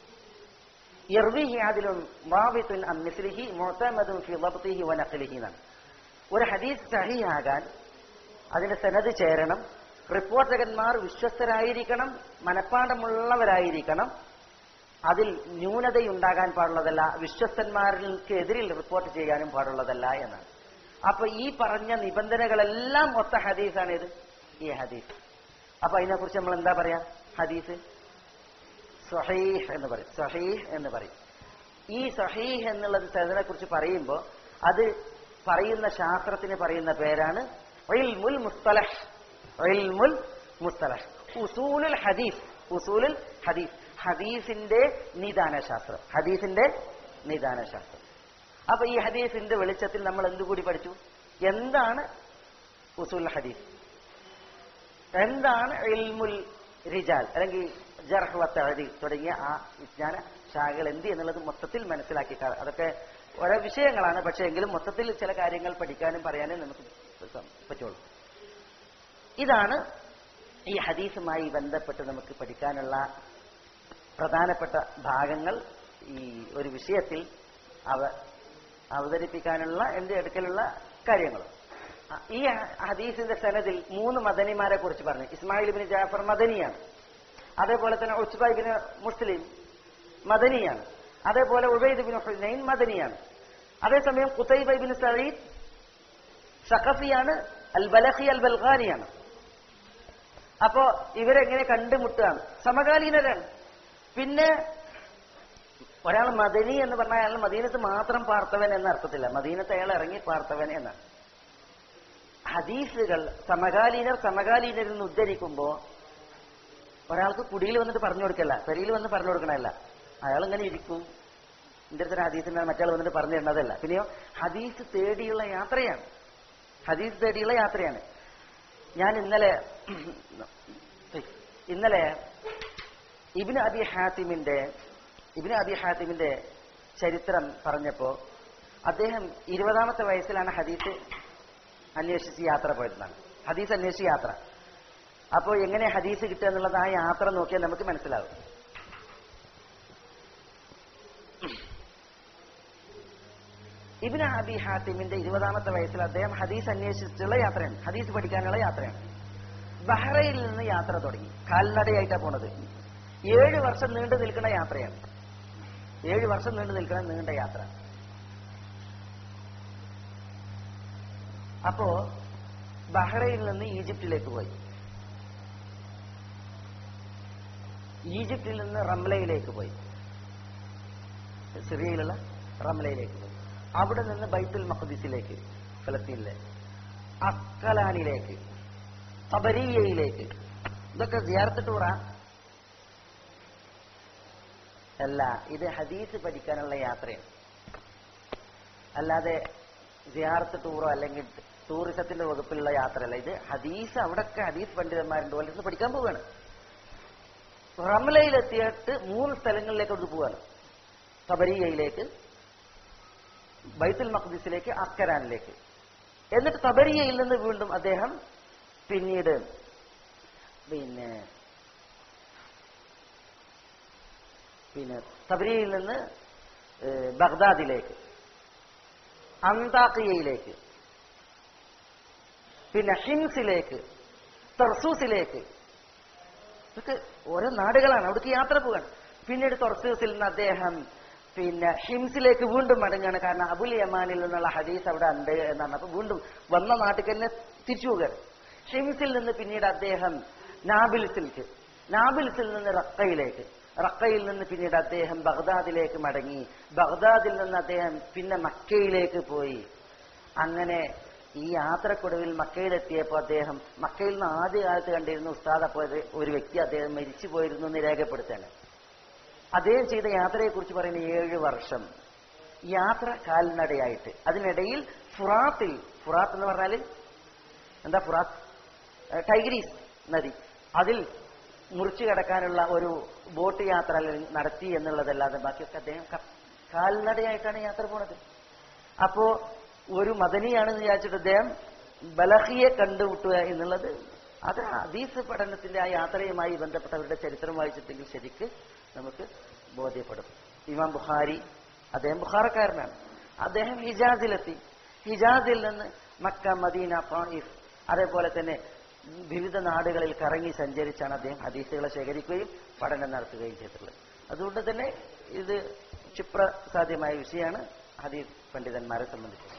യർവിഹി ആദിലുൻ റാബിത്തുൻ അൻ മിസ്ലിഹി മുഅ്തമദുൻ ഫി ളബ്തിഹി വ നഖ്ലിഹി എന്നാണ് ഒരു ഹദീസ് സഹിയാകാൻ അതിന്റെ സനത് ചേരണം റിപ്പോർട്ടകന്മാർ വിശ്വസ്തരായിരിക്കണം മനപ്പാടമുള്ളവരായിരിക്കണം അതിൽ ന്യൂനതയുണ്ടാകാൻ പാടുള്ളതല്ല വിശ്വസ്തന്മാർക്ക് എതിരിൽ റിപ്പോർട്ട് ചെയ്യാനും പാടുള്ളതല്ല എന്നാണ് അപ്പൊ ഈ പറഞ്ഞ നിബന്ധനകളെല്ലാം ഒത്ത ഹദീസാണ് ഇത് ഈ ഹദീസ് അപ്പൊ അതിനെക്കുറിച്ച് നമ്മൾ എന്താ പറയാ ഹദീസ് സഹീഹ് എന്ന് പറയും സഹീഹ് എന്ന് പറയും ഈ സഹീഹ് എന്നുള്ളത് സനദിനെ കുറിച്ച് പറയുമ്പോൾ അത് പറയുന്ന ശാസ്ത്രത്തിന് പറയുന്ന പേരാണ് ഇൽമുൽ മുസ്തലഹ് ഇൽമുൽ മുസ്തലഹ് ഉസൂലുൽ ഹദീസ് ഉസൂലുൽ ഹദീസ് ഹദീസിന്റെ നിദാന ശാസ്ത്രം ഹദീസിന്റെ നിദാന ശാസ്ത്രം അപ്പൊ ഈ ഹദീസിന്റെ വെളിച്ചത്തിൽ നമ്മൾ എന്തുകൂടി പഠിച്ചു എന്താണ് ഉസൂൽ ഹദീസ് എന്താണ് ഇൽമുൽ റിജാൽ അല്ലെങ്കിൽ ജർഹ് വത്തഴതി തുടങ്ങിയ ആ വിജ്ഞാന ശാഖകൾ എന്ത് എന്നുള്ളത് മൊത്തത്തിൽ മനസ്സിലാക്കി ക- അതൊക്കെ ഓരോ വിഷയങ്ങളാണ് പക്ഷെ എങ്കിലും മൊത്തത്തിൽ ചില കാര്യങ്ങൾ പഠിക്കാനും പറയാനും നമുക്ക് പറ്റുള്ളൂ ഇതാണ് ഈ ഹദീസുമായി ബന്ധപ്പെട്ട് നമുക്ക് പഠിക്കാനുള്ള പ്രധാനപ്പെട്ട ഭാഗങ്ങൾ ഈ ഒരു വിഷയത്തിൽ അവ അവതരിപ്പിക്കാനുള്ള എന്റെ അടുക്കലുള്ള കാര്യങ്ങൾ ഈ ഹദീസിന്റെ സനദിൽ മൂന്ന് മദനിമാരെ കുറിച്ച് പറഞ്ഞു ഇസ്മായിൽ ബിൻ ജാഫർ മദനിയാണ് അതേപോലെ തന്നെ ഉസ്ബായ് ബിൻ മുസ്ലിം മദനിയാണ് അതേപോലെ ഉബൈദ് ബിൻ ഹുസൈൻ മദനിയാണ് അതേസമയം കുത്തൈബ് ബിൻ സഈദ് സഖഫിയാണ് അൽ ബലഖി അൽ ബൽഖാനിയാണ് അപ്പോ ഇവരെങ്ങനെ കണ്ടുമുട്ടുകയാണ് സമകാലീനരാണ് പിന്നെ ഒരാൾ മദനി എന്ന് പറഞ്ഞാൽ അയാൾ മദീനത്ത് മാത്രം പാർത്തവൻ എന്ന അർത്ഥത്തില്ല മദീനത്ത് അയാൾ ഇറങ്ങി പാർത്തവൻ എന്നാണ് ഹദീസുകൾ സമകാലീനർ സമകാലീനരിൽ നിന്ന് ഉദ്ധരിക്കുമ്പോ ഒരാൾക്ക് കുടിയിൽ വന്നിട്ട് പറഞ്ഞു കൊടുക്കല്ല പെരിയിൽ വന്ന് പറഞ്ഞു കൊടുക്കണമല്ല അയാൾ ഇങ്ങനെ ഇരിക്കും എന്റെ അടുത്തൊരു ഹദീസിനാണ് മറ്റയാൾ വന്നിട്ട് പറഞ്ഞു തരുന്നതല്ല പിന്നെയോ ഹദീസ് തേടിയുള്ള യാത്രയാണ് ഹദീസ് തേടിയുള്ള യാത്രയാണ് ഞാൻ ഇന്നലെ ഇന്നലെ ഇബിന് അബി ഹാത്തിമിന്റെ ഇബിന് അബി ഹാത്തിമിന്റെ ചരിത്രം പറഞ്ഞപ്പോ അദ്ദേഹം ഇരുപതാമത്തെ വയസ്സിലാണ് ഹദീസ് അന്വേഷിച്ച് യാത്ര പോയിരുന്നത് ഹദീസ് അന്വേഷിച്ച് യാത്ര അപ്പോൾ എങ്ങനെ ഹദീസ് കിട്ടുക എന്നുള്ളത് ആ യാത്ര നോക്കിയാൽ നമുക്ക് മനസ്സിലാവും ഇബിന് അബി ഹാത്തിമിന്റെ ഇരുപതാമത്തെ വയസ്സിൽ അദ്ദേഹം ഹദീസ് അന്വേഷിച്ചുള്ള യാത്രയാണ് ഹദീസ് പഠിക്കാനുള്ള യാത്രയാണ് ബഹ്റയിൽ നിന്ന് യാത്ര തുടങ്ങി കാൽനടയായിട്ടാണ് പോണത് ഏഴ് വർഷം നീണ്ടു നിൽക്കുന്ന യാത്രയാണ് ഏഴ് വർഷം നീണ്ടു നിൽക്കുന്ന നീണ്ട യാത്ര അപ്പോ ബഹ്റയിൽ നിന്ന് ഈജിപ്തിലേക്ക് പോയി ഈജിപ്തിൽ നിന്ന് റംലയിലേക്ക് പോയി സിറിയയിലുള്ള റംലയിലേക്ക് പോയി അവിടെ നിന്ന് ബൈത്തുൽ മഖദിസിലേക്ക് ഫലസ്തീനിലെ അക്കലാനിലേക്ക് തബരിയയിലേക്ക് ഇതൊക്കെ സിയാറത്ത് ടൂറാ അല്ല ഇത് ഹദീസ് പഠിക്കാനുള്ള യാത്രയാണ് അല്ലാതെ സിയാറത്ത് ടൂറോ അല്ലെങ്കിൽ ടൂറിസത്തിന്റെ വകുപ്പിലുള്ള യാത്രയല്ല ഇത് ഹദീസ് അവിടൊക്കെ ഹദീസ് പണ്ഡിതന്മാരുണ്ട് പോലെ ഇരുന്ന് പഠിക്കാൻ പോവുകയാണ് റംലയിലെത്തിയിട്ട് മൂന്ന് സ്ഥലങ്ങളിലേക്ക് അവിടെ പോവാണ് തബരിയയിലേക്ക് ബൈത്തുൽ മഖ്ദിസിലേക്ക് അക്കരാനിലേക്ക് എന്നിട്ട് തബരിയയിൽ നിന്ന് വീണ്ടും അദ്ദേഹം പിന്നീട് പിന്നെ പിന്നെ തബരിയയിൽ നിന്ന് ഏഹ്, ബഗ്ദാദിലേക്ക് അന്താക്കിയയിലേക്ക് പിന്നെ ഹിംസിലേക്ക് തെർസൂസിലേക്ക് ഇതൊക്കെ ഓരോ നാടുകളാണ് അവിടേക്ക് യാത്ര പോവാണ് പിന്നീട് തൊർസൂസിൽ നിന്ന് അദ്ദേഹം പിന്നെ ഹിംസിലേക്ക് വീണ്ടും മടങ്ങുകയാണ് കാരണം അബുൽ യമാനിൽ നിന്നുള്ള ഹദീസ് അവിടെ ഉണ്ട് എന്നാണ് അപ്പൊ വീണ്ടും വന്ന നാട്ടിൽ തന്നെ തിരിച്ചു പോവുകയാണ് ഹിംസിൽ നിന്ന് പിന്നീട് അദ്ദേഹം നാബിൽസിലേക്ക് നാബിൽസിൽ നിന്ന് റക്കയിലേക്ക് റക്കയിൽ നിന്ന് പിന്നീട് അദ്ദേഹം ബഗ്ദാദിലേക്ക് മടങ്ങി ബഗ്ദാദിൽ നിന്ന് അദ്ദേഹം പിന്നെ മക്കയിലേക്ക് പോയി അങ്ങനെ ഈ യാത്രക്കൊടുവിൽ മക്കയിലെത്തിയപ്പോൾ അദ്ദേഹം മക്കയിൽ നിന്ന് ആദ്യകാലത്ത് കണ്ടിരുന്ന ഉസ്താദ് അപ്പോൾ ഒരു- ഒരു വ്യക്തി അദ്ദേഹം മരിച്ചു പോയിരുന്നു എന്ന് രേഖപ്പെടുത്താണ് അദ്ദേഹം ചെയ്ത യാത്രയെക്കുറിച്ച് പറയുന്ന ഏഴ് വർഷം യാത്ര കാൽനടയായിട്ട് അതിനിടയിൽ ഫുറാത്തിൽ ഫുറാത്ത് എന്ന് പറഞ്ഞാൽ എന്താ ഫുറാത്ത് ഏഹ് ടൈഗ്രീസ് നദി അതിൽ മുറിച്ചു കിടക്കാനുള്ള ഒരു ബോട്ട് യാത്ര അല്ലെങ്കിൽ നടത്തി എന്നുള്ളതല്ലാതെ ബാക്കിയൊക്കെ അദ്ദേഹം ക- കാൽനടയായിട്ടാണ് യാത്ര പോണത് അപ്പോ ഒരു മദനിയാണെന്ന് വിചാരിച്ചിട്ട് അദ്ദേഹം ബലഹിയെ കണ്ടുമുട്ടുക എന്നുള്ളത് അത് ഹദീസ് പഠനത്തിന്റെ ആ യാത്രയുമായി ബന്ധപ്പെട്ടവരുടെ ചരിത്രം വായിച്ചിട്ടെങ്കിൽ ശരിക്ക് നമുക്ക് ബോധ്യപ്പെടും ഇമാം ബുഖാരി അദ്ദേഹം ബുഖാറക്കാരനാണ് അദ്ദേഹം ഹിജാസിലെത്തി ഹിജാസിൽ നിന്ന് മക്ക മദീന തായിഫ് അതേപോലെ തന്നെ വിവിധ നാടുകളിൽ കറങ്ങി സഞ്ചരിച്ചാണ് അദ്ദേഹം ഹദീസുകളെ ശേഖരിക്കുകയും പഠനം നടത്തുകയും ചെയ്തിട്ടുള്ളത് അതുകൊണ്ട് തന്നെ ഇത് ക്ഷിപ്രസാധ്യമായ വിഷയമാണ് ഹദീസ് പണ്ഡിതന്മാരെ സംബന്ധിച്ച്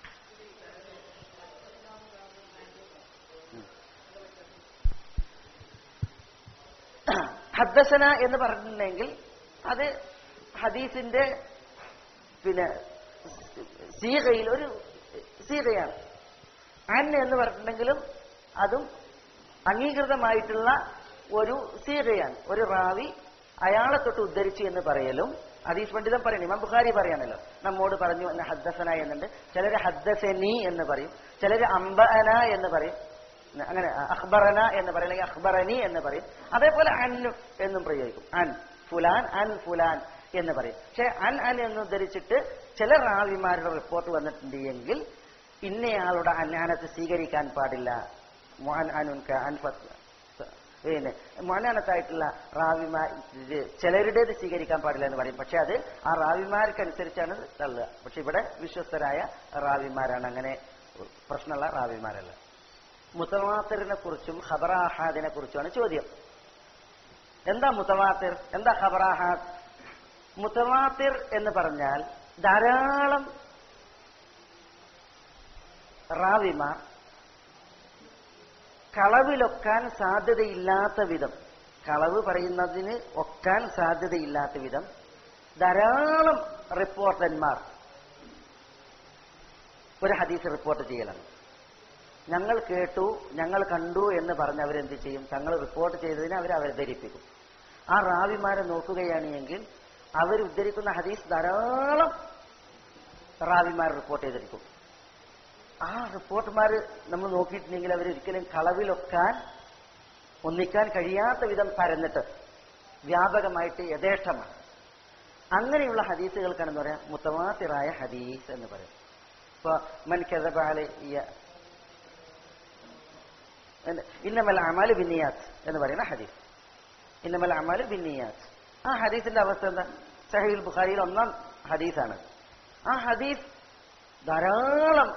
ഹദ്ദസന എന്ന് പറഞ്ഞിട്ടുണ്ടെങ്കിൽ അത് ഹദീസിന്റെ പിന്നെ സീകയിൽ ഒരു സീകയാണ് അൻ എന്ന് പറഞ്ഞിട്ടുണ്ടെങ്കിലും അതും അംഗീകൃതമായിട്ടുള്ള ഒരു സീകയാണ് ഒരു റാവി അയാളെ തൊട്ട് ഉദ്ധരിച്ചു എന്ന് പറയലും ഹദീസ് പണ്ഡിതൻ പറയണം ഇമാം ബുഖാരി പറയാണല്ലോ നമ്മോട് പറഞ്ഞു എന്നെ ഹദ്ദസന എന്നുണ്ട് ചിലര് ഹദ്ദസനി എന്ന് പറയും ചിലര് അംബഅന എന്ന് പറയും അങ്ങനെ അഖ്ബറന എന്ന് പറയും അല്ലെങ്കിൽ അഖ്ബറനി എന്ന് പറയും അതേപോലെ അൻ എന്നും പ്രയോഗിക്കും അൻ ഫുലാൻ അൻ ഫുലാൻ എന്ന് പറയും പക്ഷെ അൻ അൻ എന്ന് ഉദ്ധരിച്ചിട്ട് ചില റാവിമാരുടെ റിപ്പോർട്ട് വന്നിട്ടുണ്ട് എങ്കിൽ ഇന്നയാളുടെ അന്നാനത്ത് സ്വീകരിക്കാൻ പാടില്ല മുഅൻ അനുൻക അൻ ഫത്ത് പിന്നെ മൊനാനത്തായിട്ടുള്ള റാവിമാർ ഇത് ചിലരുടേത് സ്വീകരിക്കാൻ പാടില്ല എന്ന് പറയും പക്ഷെ അത് ആ റാവിമാർക്കനുസരിച്ചാണ് തള്ളുക പക്ഷെ ഇവിടെ വിശ്വസ്തരായ റാവിമാരാണ് അങ്ങനെ പ്രശ്നമുള്ള റാവിമാരല്ല മുത്തവാത്തിറിനെ കുറിച്ചും ഖബറാഹാദിനെ കുറിച്ചുമാണ് ചോദ്യം എന്താ മുത്തവാത്തിർ എന്താ ഖബറാഹാദ് മുത്തവാത്തിർ എന്ന് പറഞ്ഞാൽ ധാരാളം റാവിമാർ കളവിലൊക്കാൻ സാധ്യതയില്ലാത്ത വിധം കളവ് പറയുന്നതിന് ഒക്കാൻ സാധ്യതയില്ലാത്ത വിധം ധാരാളം റിപ്പോർട്ടന്മാർ ഒരു ഹദീസ് റിപ്പോർട്ട് ചെയ്യലാണ് ഞങ്ങൾ കേട്ടു ഞങ്ങൾ കണ്ടു എന്ന് പറഞ്ഞ് അവരെന്ത് ചെയ്യും തങ്ങൾ റിപ്പോർട്ട് ചെയ്തതിനെ അവർ അവതരിപ്പിക്കും ആ റാവിമാരെ നോക്കുകയാണ് എങ്കിൽ അവർ ഉദ്ധരിക്കുന്ന ഹദീസ് ധാരാളം റാവിമാർ റിപ്പോർട്ട് ചെയ്തിരിക്കും ആ റിപ്പോർട്ടുമാർ നമ്മൾ നോക്കിയിട്ടുണ്ടെങ്കിൽ അവരൊരിക്കലും കളവിലൊക്കാൻ ഒന്നിക്കാൻ കഴിയാത്ത വിധം പരന്നിട്ട് വ്യാപകമായിട്ട് യഥേഷ്ടമാണ് അങ്ങനെയുള്ള ഹദീസുകൾക്കാണെന്ന് പറയാം മുത്തവാത്തിറായ ഹദീസ് എന്ന് പറയും ഇപ്പൊ മൻ കെതബാല് ഇന്നമൽ അമാല് ബിന്നിയാത്ത് എന്ന് പറയുന്ന ഹദീസ് ഇന്നമൽ അമാല് ബിന്നിയാത്ത് ആ ഹദീസിന്റെ അവസ്ഥ എന്താ സഹീൽ ബുഖാരിയിൽ ഒന്നാം ഹദീസാണ് ആ ഹദീസ് ധാരാളം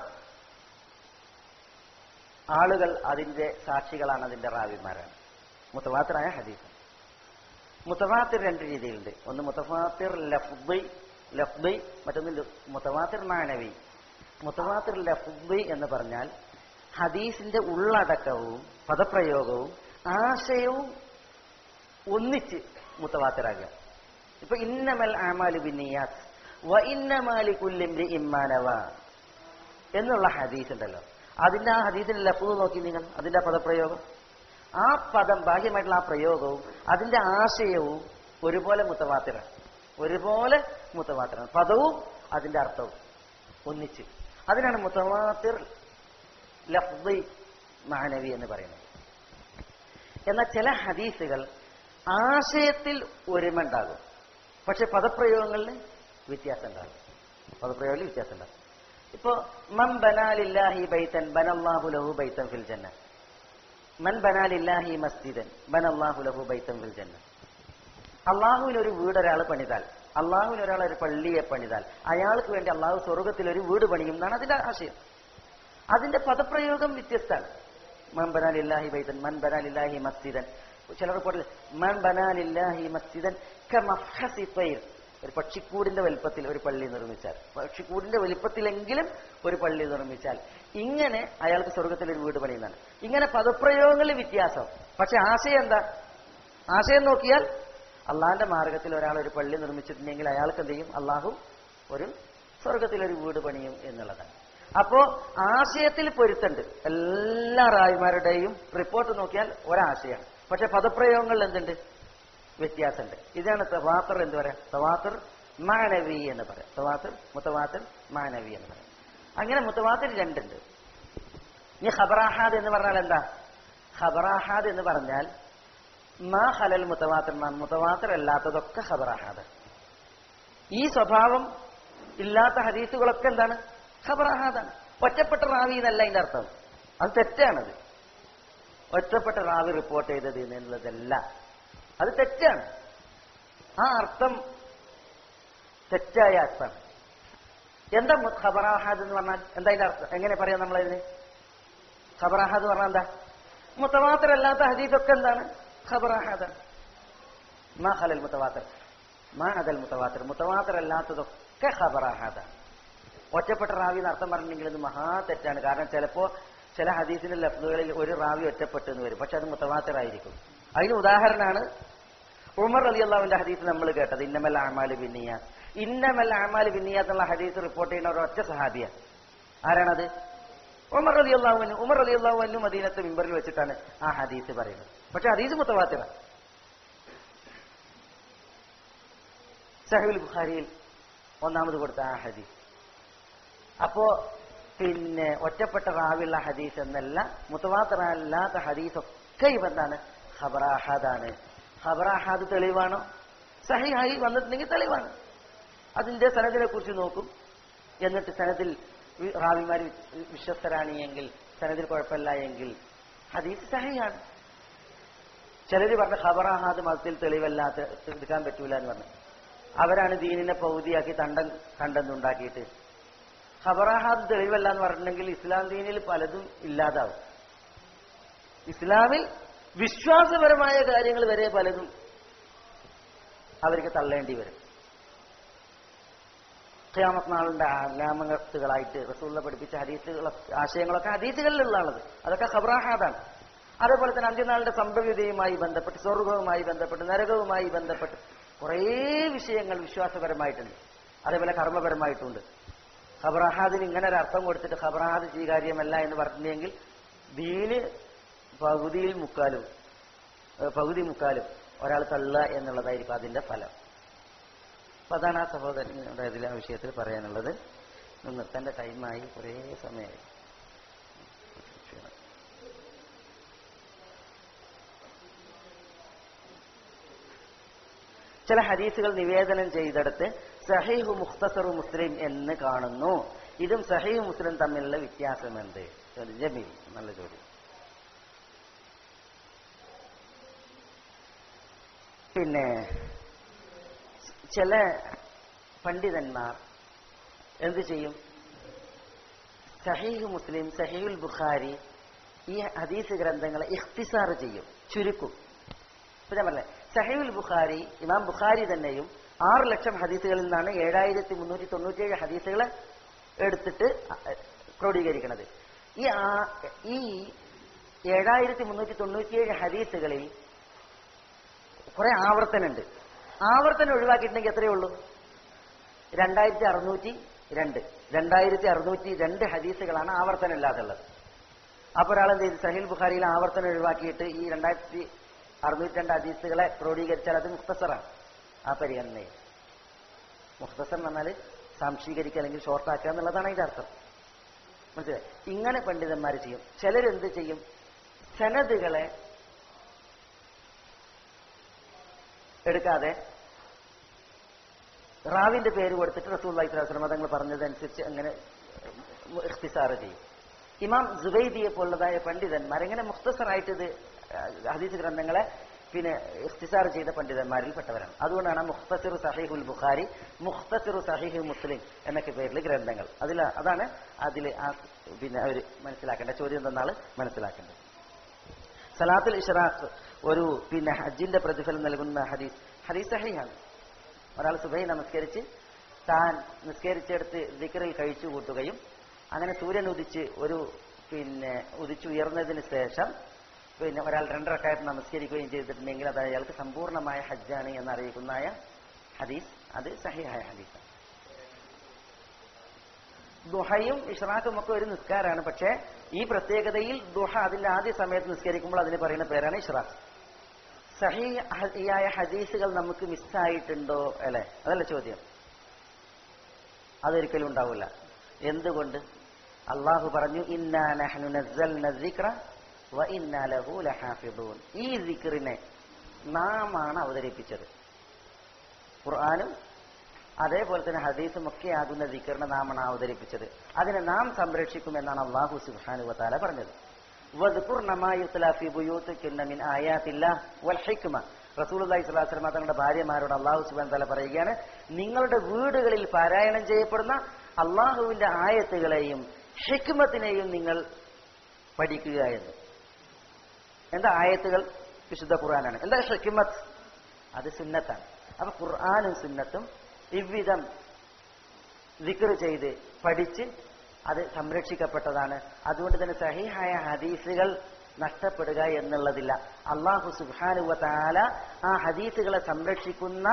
ആളുകൾ അതിന്റെ സാക്ഷികളാണ് അതിന്റെ റാവിമാരാണ് മുത്തവാത്തിറായ ഹദീസ് മുത്തവാത്തിർ രണ്ട് രീതിയിലുണ്ട് ഒന്ന് മുത്തവാത്തിർ ലഫ്ദി ലഫ്ദി മറ്റൊന്ന് മുത്തവാത്തിർ മാനവി മുത്തവാത്തിർ ലഫ്ദി എന്ന് പറഞ്ഞാൽ ഹദീസിന്റെ ഉള്ളടക്കവും പദപ്രയോഗവും ആശയവും ഒന്നിച്ച് മുത്തവാത്തിറാകുക ഇപ്പൊ ഇന്നമൽ ആമാലു ബിന്നിയാത്ത് വ ഇന്നമാലി കുല്ലിംരി ഇമ്മാനവ എന്നുള്ള ഹദീസ് ഉണ്ടല്ലോ അതിന്റെ ആ ഹദീസിന്റെ ലഫ്ത് നോക്കി നിങ്ങൾ അതിന്റെ ആ പദപ്രയോഗം ആ പദം ബാഹ്യമായിട്ടുള്ള ആ പ്രയോഗവും അതിന്റെ ആശയവും ഒരുപോലെ മുത്തവാത്തിറാണ് ഒരുപോലെ മുത്തവാത്തിറാണ് പദവും അതിന്റെ അർത്ഥവും ഒന്നിച്ച് അതിനാണ് മുത്തവാത്തിർ ലഫ്ദി മാനവി എന്ന് പറയുന്നത് എന്നാൽ ചില ഹദീസുകൾ ആശയത്തിൽ ഒരുമ ഉണ്ടാകും പക്ഷെ പദപ്രയോഗങ്ങളിൽ വ്യത്യാസം ഉണ്ടാകും പദപ്രയോഗങ്ങളിൽ വ്യത്യാസം ഉണ്ടാകും ഇപ്പോ മൻ ബനാലില്ലാഹി ബൈത്തൻ ബനല്ലാഹു ലഹു ബൈത്തൻ ഫിൽ ജന്ന മൻ ബനാലില്ലാഹി മസ്ജിദൻ ബനല്ലാഹു ലഹു ബൈത്തൻ ഫിൽ ജന്ന അള്ളാഹുവിന് ഒരു വീട് ഒരാൾ പണിതാൽ അള്ളാഹുവിന് ഒരാൾ ഒരു പള്ളിയെ പണിതാൽ അയാൾക്ക് വേണ്ടി അള്ളാഹു സ്വർഗത്തിൽ ഒരു വീട് പണിയും എന്നാണ് അതിന്റെ ആശയം അതിന്റെ പദപ്രയോഗം വ്യത്യസ്തമാണ് മൻ ബനാലില്ലാഹി ബൈത്തൻ മൻ ബനാലില്ലാഹി മസ്ജിദൻ ചില റിപ്പോർട്ടിൽ മൻ ബനാലില്ലാഹി മസ്ജിദൻ കമഫ്ഹസി തൈർ ഒരു പക്ഷിക്കൂടിന്റെ വലിപ്പത്തിൽ ഒരു പള്ളി നിർമ്മിച്ചാൽ പക്ഷിക്കൂടിന്റെ വലിപ്പത്തിലെങ്കിലും ഒരു പള്ളി നിർമ്മിച്ചാൽ ഇങ്ങനെ അയാൾക്ക് സ്വർഗത്തിൽ ഒരു വീട് പണിയുന്നതാണ് ഇങ്ങനെ പദപ്രയോഗങ്ങളിൽ വ്യത്യാസം പക്ഷെ ആശയം എന്താ ആശയം നോക്കിയാൽ അള്ളാഹിന്റെ മാർഗത്തിൽ ഒരാൾ ഒരു പള്ളി നിർമ്മിച്ചിട്ടുണ്ടെങ്കിൽ അയാൾക്ക് എന്ത് ചെയ്യും അള്ളാഹു ഒരു സ്വർഗത്തിൽ ഒരു വീട് പണിയും എന്നുള്ളതാണ് അപ്പോ ആശയത്തിൽ പൊരുത്തുണ്ട് എല്ലാ റായിമാരുടെയും റിപ്പോർട്ട് നോക്കിയാൽ ഒരാശയമാണ് പക്ഷെ പദപ്രയോഗങ്ങളിൽ എന്തുണ്ട് വ്യത്യാസമുണ്ട് ഇതാണ് തവാത്തർ എന്ന് പറയാം തവാത്തർ മാനവി എന്ന് പറയാം തവാത്തർ മുത്തവാത്തർ മാനവി എന്ന് പറയാം അങ്ങനെ മുത്തവാത്തർ രണ്ടുണ്ട് ഇനി ഖബറാഹാദ് എന്ന് പറഞ്ഞാൽ എന്താ ഖബറാഹാദ് എന്ന് പറഞ്ഞാൽ മാ ഹലൽ മുത്തവാത്തർ മുത്തവാത്തർ അല്ലാത്തതൊക്കെ ഖബറാഹാദ് ഈ സ്വഭാവം ഇല്ലാത്ത ഹദീസുകളൊക്കെ എന്താണ് ഖബറാഹാദാണ് ഒറ്റപ്പെട്ട റാവി എന്നല്ല അതിന്റെ അർത്ഥം അത് തെറ്റാണത് ഒറ്റപ്പെട്ട റാവി റിപ്പോർട്ട് ചെയ്തത് എന്നുള്ളതല്ല അത് തെറ്റാണ് ആ അർത്ഥം തെറ്റായ അർത്ഥമാണ് എന്താ മു- ഖബറാഹാദ് എന്ന് പറഞ്ഞാൽ എന്താ അതിന്റെ അർത്ഥം എങ്ങനെ പറയാം നമ്മളതിന് ഖബറാഹാദ് പറഞ്ഞാൽ എന്താ മുത്തവാത്തരല്ലാത്ത ഹദീസൊക്കെ എന്താണ് ഖബറാഹാദാണ് മാ ഖലൽ മുത്തവാത്തർ മാ അതൽ മുത്തവാത്തർ മുത്തവാത്തർ അല്ലാത്തതൊക്കെ ഖബറാഹാദാണ് ഒറ്റപ്പെട്ട റാവി എന്ന് അർത്ഥം പറഞ്ഞിട്ടുണ്ടെങ്കിൽ ഇത് മഹാ തെറ്റാണ് കാരണം ചിലപ്പോ ചില ഹദീസിന്റെ ലഫ്ലുകളിൽ ഒരു റാവി ഒറ്റപ്പെട്ടു എന്ന് വരും പക്ഷെ അത് മുത്തവാത്തറായിരിക്കും അതിന് ഉദാഹരണമാണ് ഉമർ അലി അള്ളാഹുവിന്റെ ഹദീസ് നമ്മൾ കേട്ടത് ഇന്നമൽ അമാല് ബിന്നിയ ഇന്നമൽ അമാല് ബിന്നിയ എന്നുള്ള ഹദീസ് റിപ്പോർട്ട് ചെയ്യുന്ന ഒരു ഒറ്റ സഹാബിയ ആരാണത് ഉമർ അലി അള്ളാഹുവിന് ഉമർ അലി അള്ളാഹുവിന് മദീനത്ത് മിമ്പറിൽ വെച്ചിട്ടാണ് ആ ഹദീസ് പറയുന്നത് പക്ഷെ ഹദീസ് മുത്തവാത്തിറ സഹബുൽ ബുഖാരിയിൽ ഒന്നാമത് കൊടുത്ത ആ ഹദീസ് അപ്പോ പിന്നെ ഒറ്റപ്പെട്ട റാവിയുള്ള ഹദീസ് എന്നല്ല മുത്തവാത്തറല്ലാത്ത ഹദീസ് ഒക്കെ ഇവന്താണ് ഖബറാഹാദാണ് ഖബറാഹാദ് തെളിവാണോ സഹിഹായി വന്നിട്ടുണ്ടെങ്കിൽ തെളിവാണ് അതിന്റെ സനദിനെ കുറിച്ച് നോക്കും എന്നിട്ട് സനദിൽ വി- റാവിമാർ വി- വിശ്വസ്തരാണ് എങ്കിൽ സനദിൽ കുഴപ്പമില്ല എങ്കിൽ ഹദീസ് സഹിയാണ് ചിലര് പറഞ്ഞ ഖബറാഹാദ് മതത്തിൽ തെളിവല്ലാത്ത എടുക്കാൻ പറ്റൂല എന്ന് പറഞ്ഞു അവരാണ് ദീനിനെ പൗതിയാക്കി തണ്ടം കണ്ടെന്നുണ്ടാക്കിയിട്ട് ഖബറാഹാദ് തെളിവല്ല എന്ന് പറഞ്ഞിട്ടുണ്ടെങ്കിൽ ഇസ്ലാം ദീനിൽ പലതും ഇല്ലാതാവും ഇസ്ലാമിൽ വിശ്വാസപരമായ കാര്യങ്ങൾ വരെ പലതും അവർക്ക് തള്ളേണ്ടി വരും ഖിയാമത്ത് നാളിന്റെ അലാമത്തുകളായിട്ട് റസൂള്ള പഠിപ്പിച്ച ഹദീസുകളൊക്കെ ആശയങ്ങളൊക്കെ ഹദീസുകളിലുള്ളതാണത് അതൊക്കെ ഖബറാഹാദാണ് അതേപോലെ തന്നെ അന്ത്യനാളിന്റെ സംഭവ്യതയുമായി ബന്ധപ്പെട്ട് സ്വർഗവുമായി ബന്ധപ്പെട്ട് നരകവുമായി ബന്ധപ്പെട്ട് കുറേ വിഷയങ്ങൾ വിശ്വാസപരമായിട്ടുണ്ട് അതേപോലെ കർമ്മപരമായിട്ടുണ്ട് ഖബറാഹാദിന് ഇങ്ങനെ ഒരു അർത്ഥം കൊടുത്തിട്ട് ഖബറാഹാദ് സ്വീകാര്യമല്ല എന്ന് പറഞ്ഞെങ്കിൽ ദീന് പകുതിയിൽ മുക്കാലും ഏഹ് പകുതി മുക്കാലും ഒരാൾ തള്ളുക എന്നുള്ളതായിരിക്കും അതിന്റെ ഫലം അപ്പൊ അതാണ് ആ സഹോദരനുടെ ഇതിൽ ആ വിഷയത്തിൽ പറയാനുള്ളത് ഇന്ന് നിർത്തേണ്ട ടൈമായി കുറേ സമയമായി ചില ഹദീസുകൾ നിവേദനം ചെയ്തെടുത്ത് സഹീഹു മുഖ്തസറു മുസ്ലിം എന്ന് കാണുന്നു ഇതും സഹീഹ് മുസ്ലിം തമ്മിലുള്ള വ്യത്യാസമുണ്ട് ചോദ്യം. ജമീൽ നല്ല ചോദ്യം പിന്നെ ചില പണ്ഡിതന്മാർ എന്ത് ചെയ്യും സഹീഹ് മുസ്ലിം സഹീഹുൽ ബുഖാരി ഈ ഹദീസ് ഗ്രന്ഥങ്ങളെ ഇഖ്തിസാർ ചെയ്യും ചുരുക്കും ഇപ്പൊ ഞാൻ പറഞ്ഞേ സഹീഹുൽ ബുഖാരി ഇമാം ബുഖാരി തന്നെയും ആറ് ലക്ഷം ഹദീസുകളിൽ നിന്നാണ് ഏഴായിരത്തി മുന്നൂറ്റി തൊണ്ണൂറ്റിയേഴ് ഹദീസുകൾ എടുത്തിട്ട് ക്രോഡീകരിക്കുന്നത് ഈ ആ- ഈ ഏഴായിരത്തി മുന്നൂറ്റി തൊണ്ണൂറ്റിയേഴ് ഹദീസുകളിൽ കുറെ ആവർത്തനുണ്ട് ആവർത്തനം ഒഴിവാക്കിയിട്ടുണ്ടെങ്കിൽ എത്രയേ ഉള്ളൂ രണ്ടായിരത്തി അറുന്നൂറ്റി രണ്ട് രണ്ടായിരത്തി അറുന്നൂറ്റി രണ്ട് ഹദീസുകളാണ് ആവർത്തനം ഇല്ലാതുള്ളത് അപ്പൊ ഒരാൾ എന്ത് ചെയ്തു സഹീൽ ബുഖാരിയിൽ ആവർത്തനം ഒഴിവാക്കിയിട്ട് ഈ രണ്ടായിരത്തി അറുന്നൂറ്റി രണ്ട് ഹദീസുകളെ ക്രോഡീകരിച്ചാൽ അത് മുഖ്തസറാണ് ആ പരിഗണനയിൽ മുഖ്തസർ എന്ന് പറഞ്ഞാൽ സാംശീകരിക്കുക അല്ലെങ്കിൽ ഷോർട്ടാക്കുക എന്നുള്ളതാണ് അതിന്റെ അർത്ഥം മനസ്സിലായി ഇങ്ങനെ പണ്ഡിതന്മാർ ചെയ്യും ചിലരെന്ത് ചെയ്യും സനദുകളെ എടുക്കാതെ റാവിന്റെ പേര് കൊടുത്തിട്ട് റസൂൽ അലൈഹിസ്ലാം തങ്ങൾ പറഞ്ഞതനുസരിച്ച് അങ്ങനെ ഇഖ്തിസാറ് ചെയ്യും ഇമാം ജുബൈദിയെ പോലുള്ളതായ പണ്ഡിതന്മാർ എങ്ങനെ മുഖ്തസറായിട്ട് ഇത് ഹദീസ് ഗ്രന്ഥങ്ങളെ പിന്നെ ഇഖ്തിസാർ ചെയ്ത പണ്ഡിതന്മാരിൽ പെട്ടവരാണ് അതുകൊണ്ടാണ് മുഖ്തസിറു സഹീഹുൽ ബുഖാരി മുഖ്തസിറു സഹീഹ് മുസ്ലിം എന്നൊക്കെ പേരിൽ ഗ്രന്ഥങ്ങൾ അതിൽ അതാണ് അതിൽ ആ പിന്നെ അവർ മനസ്സിലാക്കേണ്ട ചോദ്യം തന്നാൾ മനസ്സിലാക്കേണ്ടത് സലാത്തുൽ ഇഷ്റാഖ് ഒരു പിന്നെ ഹജ്ജിന്റെ പ്രതിഫലം നൽകുന്ന ഹദീസ് ഹദീസ് സഹിയാണ് ഒരാൾ സുബൈ നമസ്കരിച്ച് താൻ നിസ്കരിച്ചെടുത്ത് ദിക്കറിൽ കഴിച്ചു കൂട്ടുകയും അങ്ങനെ സൂര്യൻ ഉദിച്ച് ഒരു പിന്നെ ഉദിച്ചുയർന്നതിന് ശേഷം പിന്നെ ഒരാൾ രണ്ടരക്കായിട്ട് നമസ്കരിക്കുകയും ചെയ്തിട്ടുണ്ടെങ്കിൽ അത് അയാൾക്ക് സമ്പൂർണ്ണമായ ഹജ്ജാണ് എന്നറിയിക്കുന്നതായ ഹദീസ് അത് സഹിയായ ഹദീസാണ് ദുഹയും ഇഷ്റാഖും ഒക്കെ ഒരു നിസ്കാരാണ് പക്ഷേ ഈ പ്രത്യേകതയിൽ ദുഹ അതിന്റെ ആദ്യ സമയത്ത് നിസ്കരിക്കുമ്പോൾ അതിന് പറയുന്ന പേരാണ് ഇഷ്റാഖ് സഹിയായ ഹദീസുകൾ നമുക്ക് മിസ്സായിട്ടുണ്ടോ അല്ലെ അതല്ല ചോദ്യം അതൊരിക്കലും ഉണ്ടാവില്ല എന്തുകൊണ്ട് അള്ളാഹു പറഞ്ഞു ഇന്നാ നഹ്നു നസ്സൽന ദിക്റ വ ഇന്നാ ലഹു ലഹാഫിദൂൻ ഈ ദിക്റിനെ നാമാണ് അവതരിപ്പിച്ചത് ഖുർആനും അതേപോലെ തന്നെ ഹദീസും ഒക്കെ ആകുന്ന ദിക്കറിനെ നാമാണ് അവതരിപ്പിച്ചത് അതിനെ നാം സംരക്ഷിക്കുമെന്നാണ് അള്ളാഹു സുബ്ഹാനഹു വതആല പറഞ്ഞത് വദ്കുർന മാ യുത്ലാ ഫീ ബുയൂത്തികുന്ന മിൻ ആയാത്തില്ലാ വൽ ഹിക്മ റസൂലുള്ളാഹി സ്വല്ലല്ലാഹു അലൈഹി വസല്ലം തങ്ങളുടെ ഭാര്യമാരോട് അള്ളാഹു സുബ്ഹാനഹു വതആല പറയുകയാണ് നിങ്ങളുടെ വീടുകളിൽ പാരായണം ചെയ്യപ്പെടുന്ന അള്ളാഹുവിന്റെ ആയത്തുകളെയും ഹിക്മത്തിനെയും നിങ്ങൾ പഠിക്കുക എന്ന് എന്താ ആയത്തുകൾ വിശുദ്ധ ഖുർആനാണ് എന്താ ഹിക്മത്ത് അത് സുന്നത്താണ് അപ്പൊ ഖുർആാനും സുന്നത്തും ഇவ்விധം ദിക്ർ ചെയ്ത് പഠിച്ച് അത് സംരക്ഷിക്കപ്പെട്ടതാണ് അതുകൊണ്ട് തന്നെ സഹിഹായ ഹദീസുകൾ നഷ്ടപ്പെടുക എന്നുള്ളതില്ല അള്ളാഹു സുബാനുവ താല ആ ഹദീസുകളെ സംരക്ഷിക്കുന്ന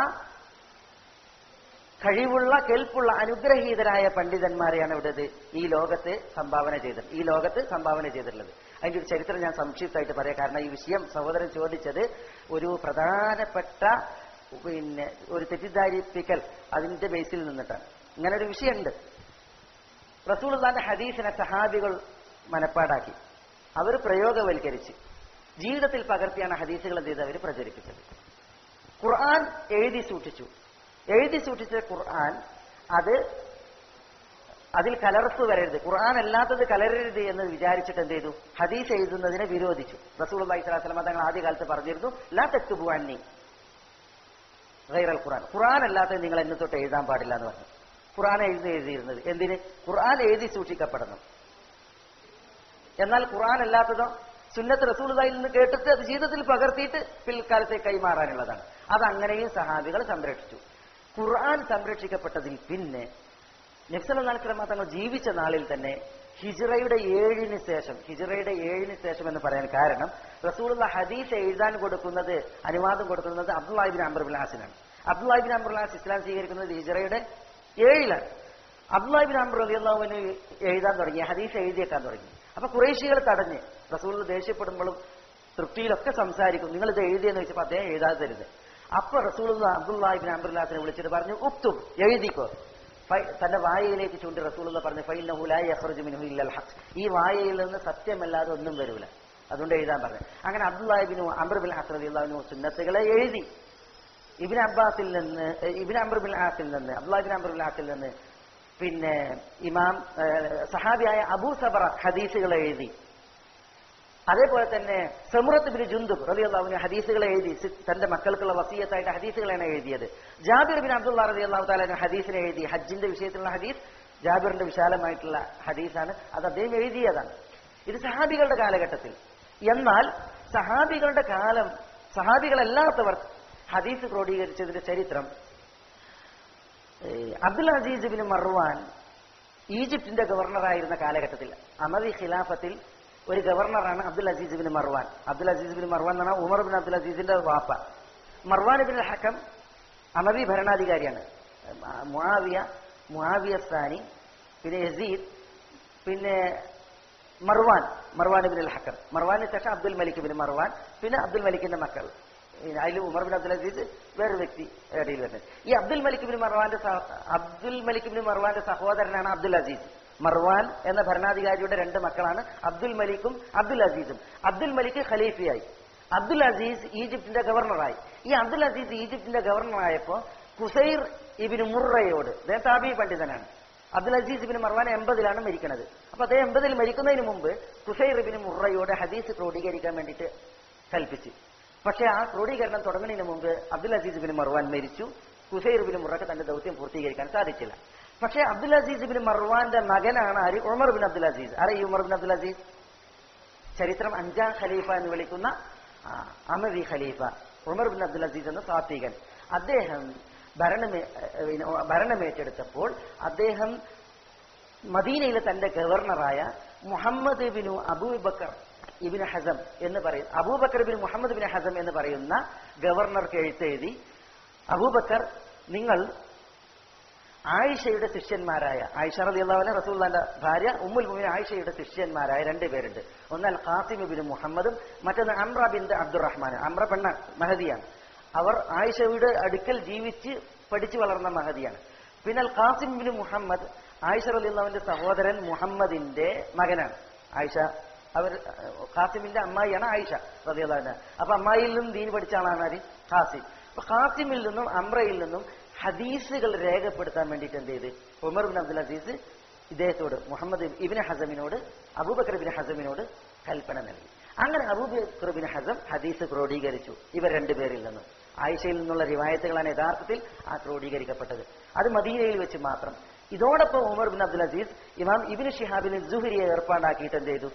കഴിവുള്ള കെൽപ്പുള്ള അനുഗ്രഹീതരായ പണ്ഡിതന്മാരെയാണ് ഇവിടെ ഈ ലോകത്ത് സംഭാവന ചെയ്തത് ഈ ലോകത്ത് സംഭാവന ചെയ്തിട്ടുള്ളത് അതിന്റെ ഒരു ചരിത്രം ഞാൻ സംക്ഷിപ്തമായിട്ട് പറയാം കാരണം ഈ വിഷയം സഹോദരൻ ചോദിച്ചത് ഒരു പ്രധാനപ്പെട്ട പിന്നെ ഒരു തെറ്റിദ്ധാരിപ്പിക്കൽ അതിന്റെ ബേസിൽ നിന്നിട്ടാണ് ഇങ്ങനെ ഒരു വിഷയമുണ്ട് റസൂൽദാന്റെ ഹദീസിനെ സഹാബികൾ മനപ്പാടാക്കി അവർ പ്രയോഗവൽക്കരിച്ച് ജീവിതത്തിൽ പകർത്തിയാണ് ഹദീസുകൾ എന്ത് ചെയ്ത് അവർ പ്രചരിപ്പിച്ചത് ഖുർആൻ എഴുതി സൂക്ഷിച്ചു എഴുതി സൂക്ഷിച്ച ഖുർആൻ അത് അതിൽ കലർപ്പ് വരരുത് ഖുർആൻ അല്ലാത്തത് കലരരുത് എന്ന് വിചാരിച്ചിട്ട് എന്ത് ചെയ്തു ഹദീസ് എഴുതുന്നതിനെ വിരോധിച്ചു റസൂൽ അള്ളഹി സ്വലാസ്ലമ തങ്ങൾ ആദ്യകാലത്ത് പറഞ്ഞിരുന്നു ലാ തെക്കുബു അന്നി ഗൈറൽ ഖുർആൻ ഖുർആൻ അല്ലാത്തത് നിങ്ങൾ എന്നെ തൊട്ട് എഴുതാൻ പാടില്ല എന്ന് പറഞ്ഞു ഖുർആൻ എഴുതി എഴുതിയിരുന്നത് എന്തിന് ഖുർആൻ എഴുതി സൂക്ഷിക്കപ്പെടണം എന്നാൽ ഖുർആൻ അല്ലാത്തതോ സുന്നത്ത് റസൂലുള്ളാഹിൽ നിന്ന് കേട്ടിട്ട് അത് ജീവിതത്തിൽ പകർത്തിയിട്ട് പിൽക്കാലത്തെ കൈമാറാനുള്ളതാണ് അത് അങ്ങനെയും സഹാബികൾ സംരക്ഷിച്ചു ഖുർആൻ സംരക്ഷിക്കപ്പെട്ടതിൽ പിന്നെ നബ്സലാസ്ലമ തങ്ങൾ ജീവിച്ച നാളിൽ തന്നെ ഹിജറയുടെ ഏഴിന് ശേഷം ഹിജറയുടെ ഏഴിന് ശേഷം എന്ന് പറയാൻ കാരണം റസൂലുള്ള ഹദീസ് എഴുതാൻ കൊടുക്കുന്നത് അനുവാദം കൊടുക്കുന്നത് അബ്ദുല്ലാഹിബിൻ അംബർബിൻ ഹാസിനാണ് അബ്ദുല്ലാഹിബിൻ അംബർബിൻ ഹാസ് ഇസ്ലാം സ്വീകരിക്കുന്നത് ഹിജറയുടെ ഏഴിലാണ് അബ്ദുല്ലാഹിബിൻ അംബർ അലിയുള്ളവന് എഴുതാൻ തുടങ്ങി ഹദീസ് എഴുതിയേക്കാൻ തുടങ്ങി അപ്പൊ കുറേശികൾ തടഞ്ഞ് റസൂൽ ദേഷ്യപ്പെടുമ്പോഴും തൃപ്തിയിലൊക്കെ സംസാരിക്കും നിങ്ങൾ ഇത് എഴുതിയെന്ന് വെച്ചപ്പോൾ അദ്ദേഹം എഴുതാതെ തരുത് അപ്പൊ റസൂൽ അബ്ദുല്ലാഹിബിൻ അംബർലാസിനെ വിളിച്ചിട്ട് പറഞ്ഞു ഉക്തും എഴുതിക്കോ ഫൈ- തന്റെ വായയിലേക്ക് ചൂണ്ടി റസൂൽ പറഞ്ഞു ഫൈനഹുലാഖറുജുമിനുൽ ഹഖ് ഈ വായയിൽ നിന്ന് സത്യമല്ലാതെ ഒന്നും വരൂല അതുകൊണ്ട് എഴുതാൻ പറഞ്ഞു അങ്ങനെ അബ്ദുല്ലാഹിബിനു അംബർബിൻ ഹസ്രദിള്ളാഹിനു സുന്നത്തുകളെ എഴുതി ഇബിൻ അബ്ബാസിൽ നിന്ന് ഏ, ഇബിൻ അംബർബിൻ ആസിൽ നിന്ന് അബ്ദുല്ലാഹിബിൻ അംബർബിൻ ആസിൽ നിന്ന് പിന്നെ ഇമാം ഏ, സഹാബിയായ അബൂ സബറ ഹദീസുകൾ എഴുതി അതേപോലെ തന്നെ സമുറത്ത് ബിൻ ജുന്ദുബ് റളിയല്ലാഹുവിന് ഹദീസുകൾ എഴുതി സി- തന്റെ മക്കൾക്കുള്ള വസീയത്തായിട്ട് ഹദീസുകളാണ് എഴുതിയത് ജാബിർ ബിൻ അബ്ദുള്ള റളിയല്ലാഹു തആല ഹദീസിനെ എഴുതി ഹജ്ജിന്റെ വിഷയത്തിലുള്ള ഹദീസ് ജാബിറിന്റെ വിശാലമായിട്ടുള്ള ഹദീസാണ് അത് അദ്ദേഹം എഴുതിയതാണ് ഇത് സഹാബികളുടെ കാലഘട്ടത്തിൽ എന്നാൽ സഹാബികളുടെ കാലം സഹാബികളല്ലാത്തവർ ഹദീസ് ക്രോഡീകരിച്ചതിന്റെ ചരിത്രം ഏ, അബ്ദുൽ അസീസ് ബിൻ മർവാൻ ഈജിപ്തിന്റെ ഗവർണറായിരുന്ന കാലഘട്ടത്തിൽ അമവി ഖിലാഫത്തിൽ ഒരു ഗവർണറാണ് Abdul Aziz bin Marwan Abdul Aziz bin Marwan എന്ന് പറഞ്ഞാൽ ഉമർ ബിൻ അബ്ദുൽ അസീസിന്റെ വാപ്പ മർവാൻ ബിൻ ഹക്കം അമവി ഭരണാധികാരിയാണ് മുആവിയ മുആവിയ സ്ഥാനി പിന്നെ യസീദ് പിന്നെ Marwan Marwan bin al Hakam മർവാന് ശേഷം അബ്ദുൽ മലിക് ബിൻ മർവാൻ പിന്നെ അബ്ദുൽ മലിക്കിന്റെ മക്കൾ പിന്നെ അതിൽ ഉമർ ബിൻ അബ്ദുൽ അസീസ് വേറൊരു വ്യക്തി ഇടയിൽ വരുന്നത് ഈ അബ്ദുൽ മലിക് ബിൻ മർവാന്റെ സഹ- അബ്ദുൽ മലിക് ബിൻ മർവാന്റെ സഹോദരനാണ് അബ്ദുൽ അസീസ് മർവാൻ എന്ന ഭരണാധികാരിയുടെ രണ്ട് മക്കളാണ് അബ്ദുൽ മലിക്കും അബ്ദുൽ അസീസും അബ്ദുൽ മലിക് ഖലീഫയായി അബ്ദുൽ അസീസ് ഈജിപ്തിന്റെ ഗവർണറായി ഈ അബ്ദുൽ അസീസ് ഈജിപ്തിന്റെ ഗവർണറായപ്പോ കുസൈർ ഇബിന് മുറയോട് അദ്ദേഹം താബി പണ്ഡിതനാണ് അബ്ദുൽ അസീസ് ഇബിന് മർവാൻ എൺപതിലാണ് മരിക്കുന്നത് അപ്പൊ അദ്ദേഹം എൺപതിൽ മരിക്കുന്നതിന് മുമ്പ് കുസൈർ ഇബിന് മുറയോട് ഹദീസ് ക്രോഡീകരിക്കാൻ വേണ്ടിയിട്ട് കൽപ്പിച്ചു പക്ഷെ ആ ക്രോഡീകരണം തുടങ്ങുന്നതിന് മുമ്പ് അബ്ദുൽ അസീസ് ബിൻ മർവാൻ മരിച്ചു കുസൈർ ബിൻ മുറക്ക് തന്റെ ദൗത്യം പൂർത്തീകരിക്കാൻ സാധിച്ചില്ല പക്ഷെ അബ്ദുൽ അസീസ് ബിൻ മർവാന്റെ മകനാണ് ആര് ഉമർ ബിൻ അബ്ദുൽ അസീസ് ആരെ ഈ ഉമർ ബിൻ അബ്ദുൽ അസീസ് ചരിത്രം അഞ്ചാം ഖലീഫ എന്ന് വിളിക്കുന്ന ആ, അമവി ഖലീഫ ഉമർ ബിൻ അബ്ദുൽ അസീസ് എന്ന സാത്വികൻ അദ്ദേഹം ഭരണമേ ഏ, പിന്നെ ഭരണമേറ്റെടുത്തപ്പോൾ അദ്ദേഹം മദീനയിലെ തന്റെ ഗവർണറായ Muhammad bin Abu Bakr Ibn Hazm എന്ന് പറയും Abu Bakr bin Muhammad bin Hazm എന്ന് പറയുന്ന ഗവർണർക്ക് എഴുത്തെഴുതി അബൂബക്കർ നിങ്ങൾ ആയിഷയുടെ ശിഷ്യന്മാരായ ആയിഷ റളിയല്ലാഹു റസൂല്ലാന്റെ ഭാര്യ ഉമ്മുൽ മുമിൻ ആയിഷയുടെ ശിഷ്യന്മാരായ രണ്ടുപേരുണ്ട് ഒന്നാൽ ഖാസിം ബിൻ മുഹമ്മദും മറ്റൊന്ന് അമ്ര ബിൻ അബ്ദുറഹ്മാൻ അമ്ര പെണ്ണ മഹദിയാണ് അവർ ആയിഷയുടെ അടുക്കൽ ജീവിച്ച് പഠിച്ചു വളർന്ന മഹദിയാണ് പിന്നെ ഖാസിം ബിൻ മുഹമ്മദ് ആയിഷ റളിയല്ലാഹുവിന്റെ സഹോദരൻ മുഹമ്മദിന്റെ മകനാണ് ആയിഷ അവർ ഖാസിമിന്റെ അമ്മായിയാണ് ആയിഷ റളിയല്ലാഹു അപ്പൊ അമ്മായിയിൽ നിന്നും ദീൻ പഠിച്ച ആളാണ് ആര് ഖാസിം അപ്പൊ ഖാസിമിൽ നിന്നും അമ്രയിൽ നിന്നും ഹദീസുകൾ രേഖപ്പെടുത്താൻ വേണ്ടിയിട്ട് എന്ത് ചെയ്ത് ഉമർ ബിൻ അബ്ദുൽ അസീസ് ഇദ്ദേഹത്തോട് മുഹമ്മദ് ഇബിന് ഹസമിനോട് അബൂബക്കർ ബിൻ ഹസമിനോട് കൽപ്പന നൽകി അങ്ങനെ അബൂബക്കർ ബിൻ ഹസം ഹദീസ് ക്രോഡീകരിച്ചു ഇവർ രണ്ടുപേരിൽ നിന്നും ആയിഷയിൽ നിന്നുള്ള റിവായത്തുകളാണ് യഥാർത്ഥത്തിൽ ആ ക്രോഡീകരിക്കപ്പെട്ടത് അത് മദീനയിൽ വെച്ച് മാത്രം ഇതോടൊപ്പം ഉമർ ബിൻ അബ്ദുൽ അസീസ് ഇമാം ഇബിന് ഷിഹാബിന് ജുഹരിയെ ഏർപ്പാടാക്കിയിട്ട് എന്ത് ചെയ്തു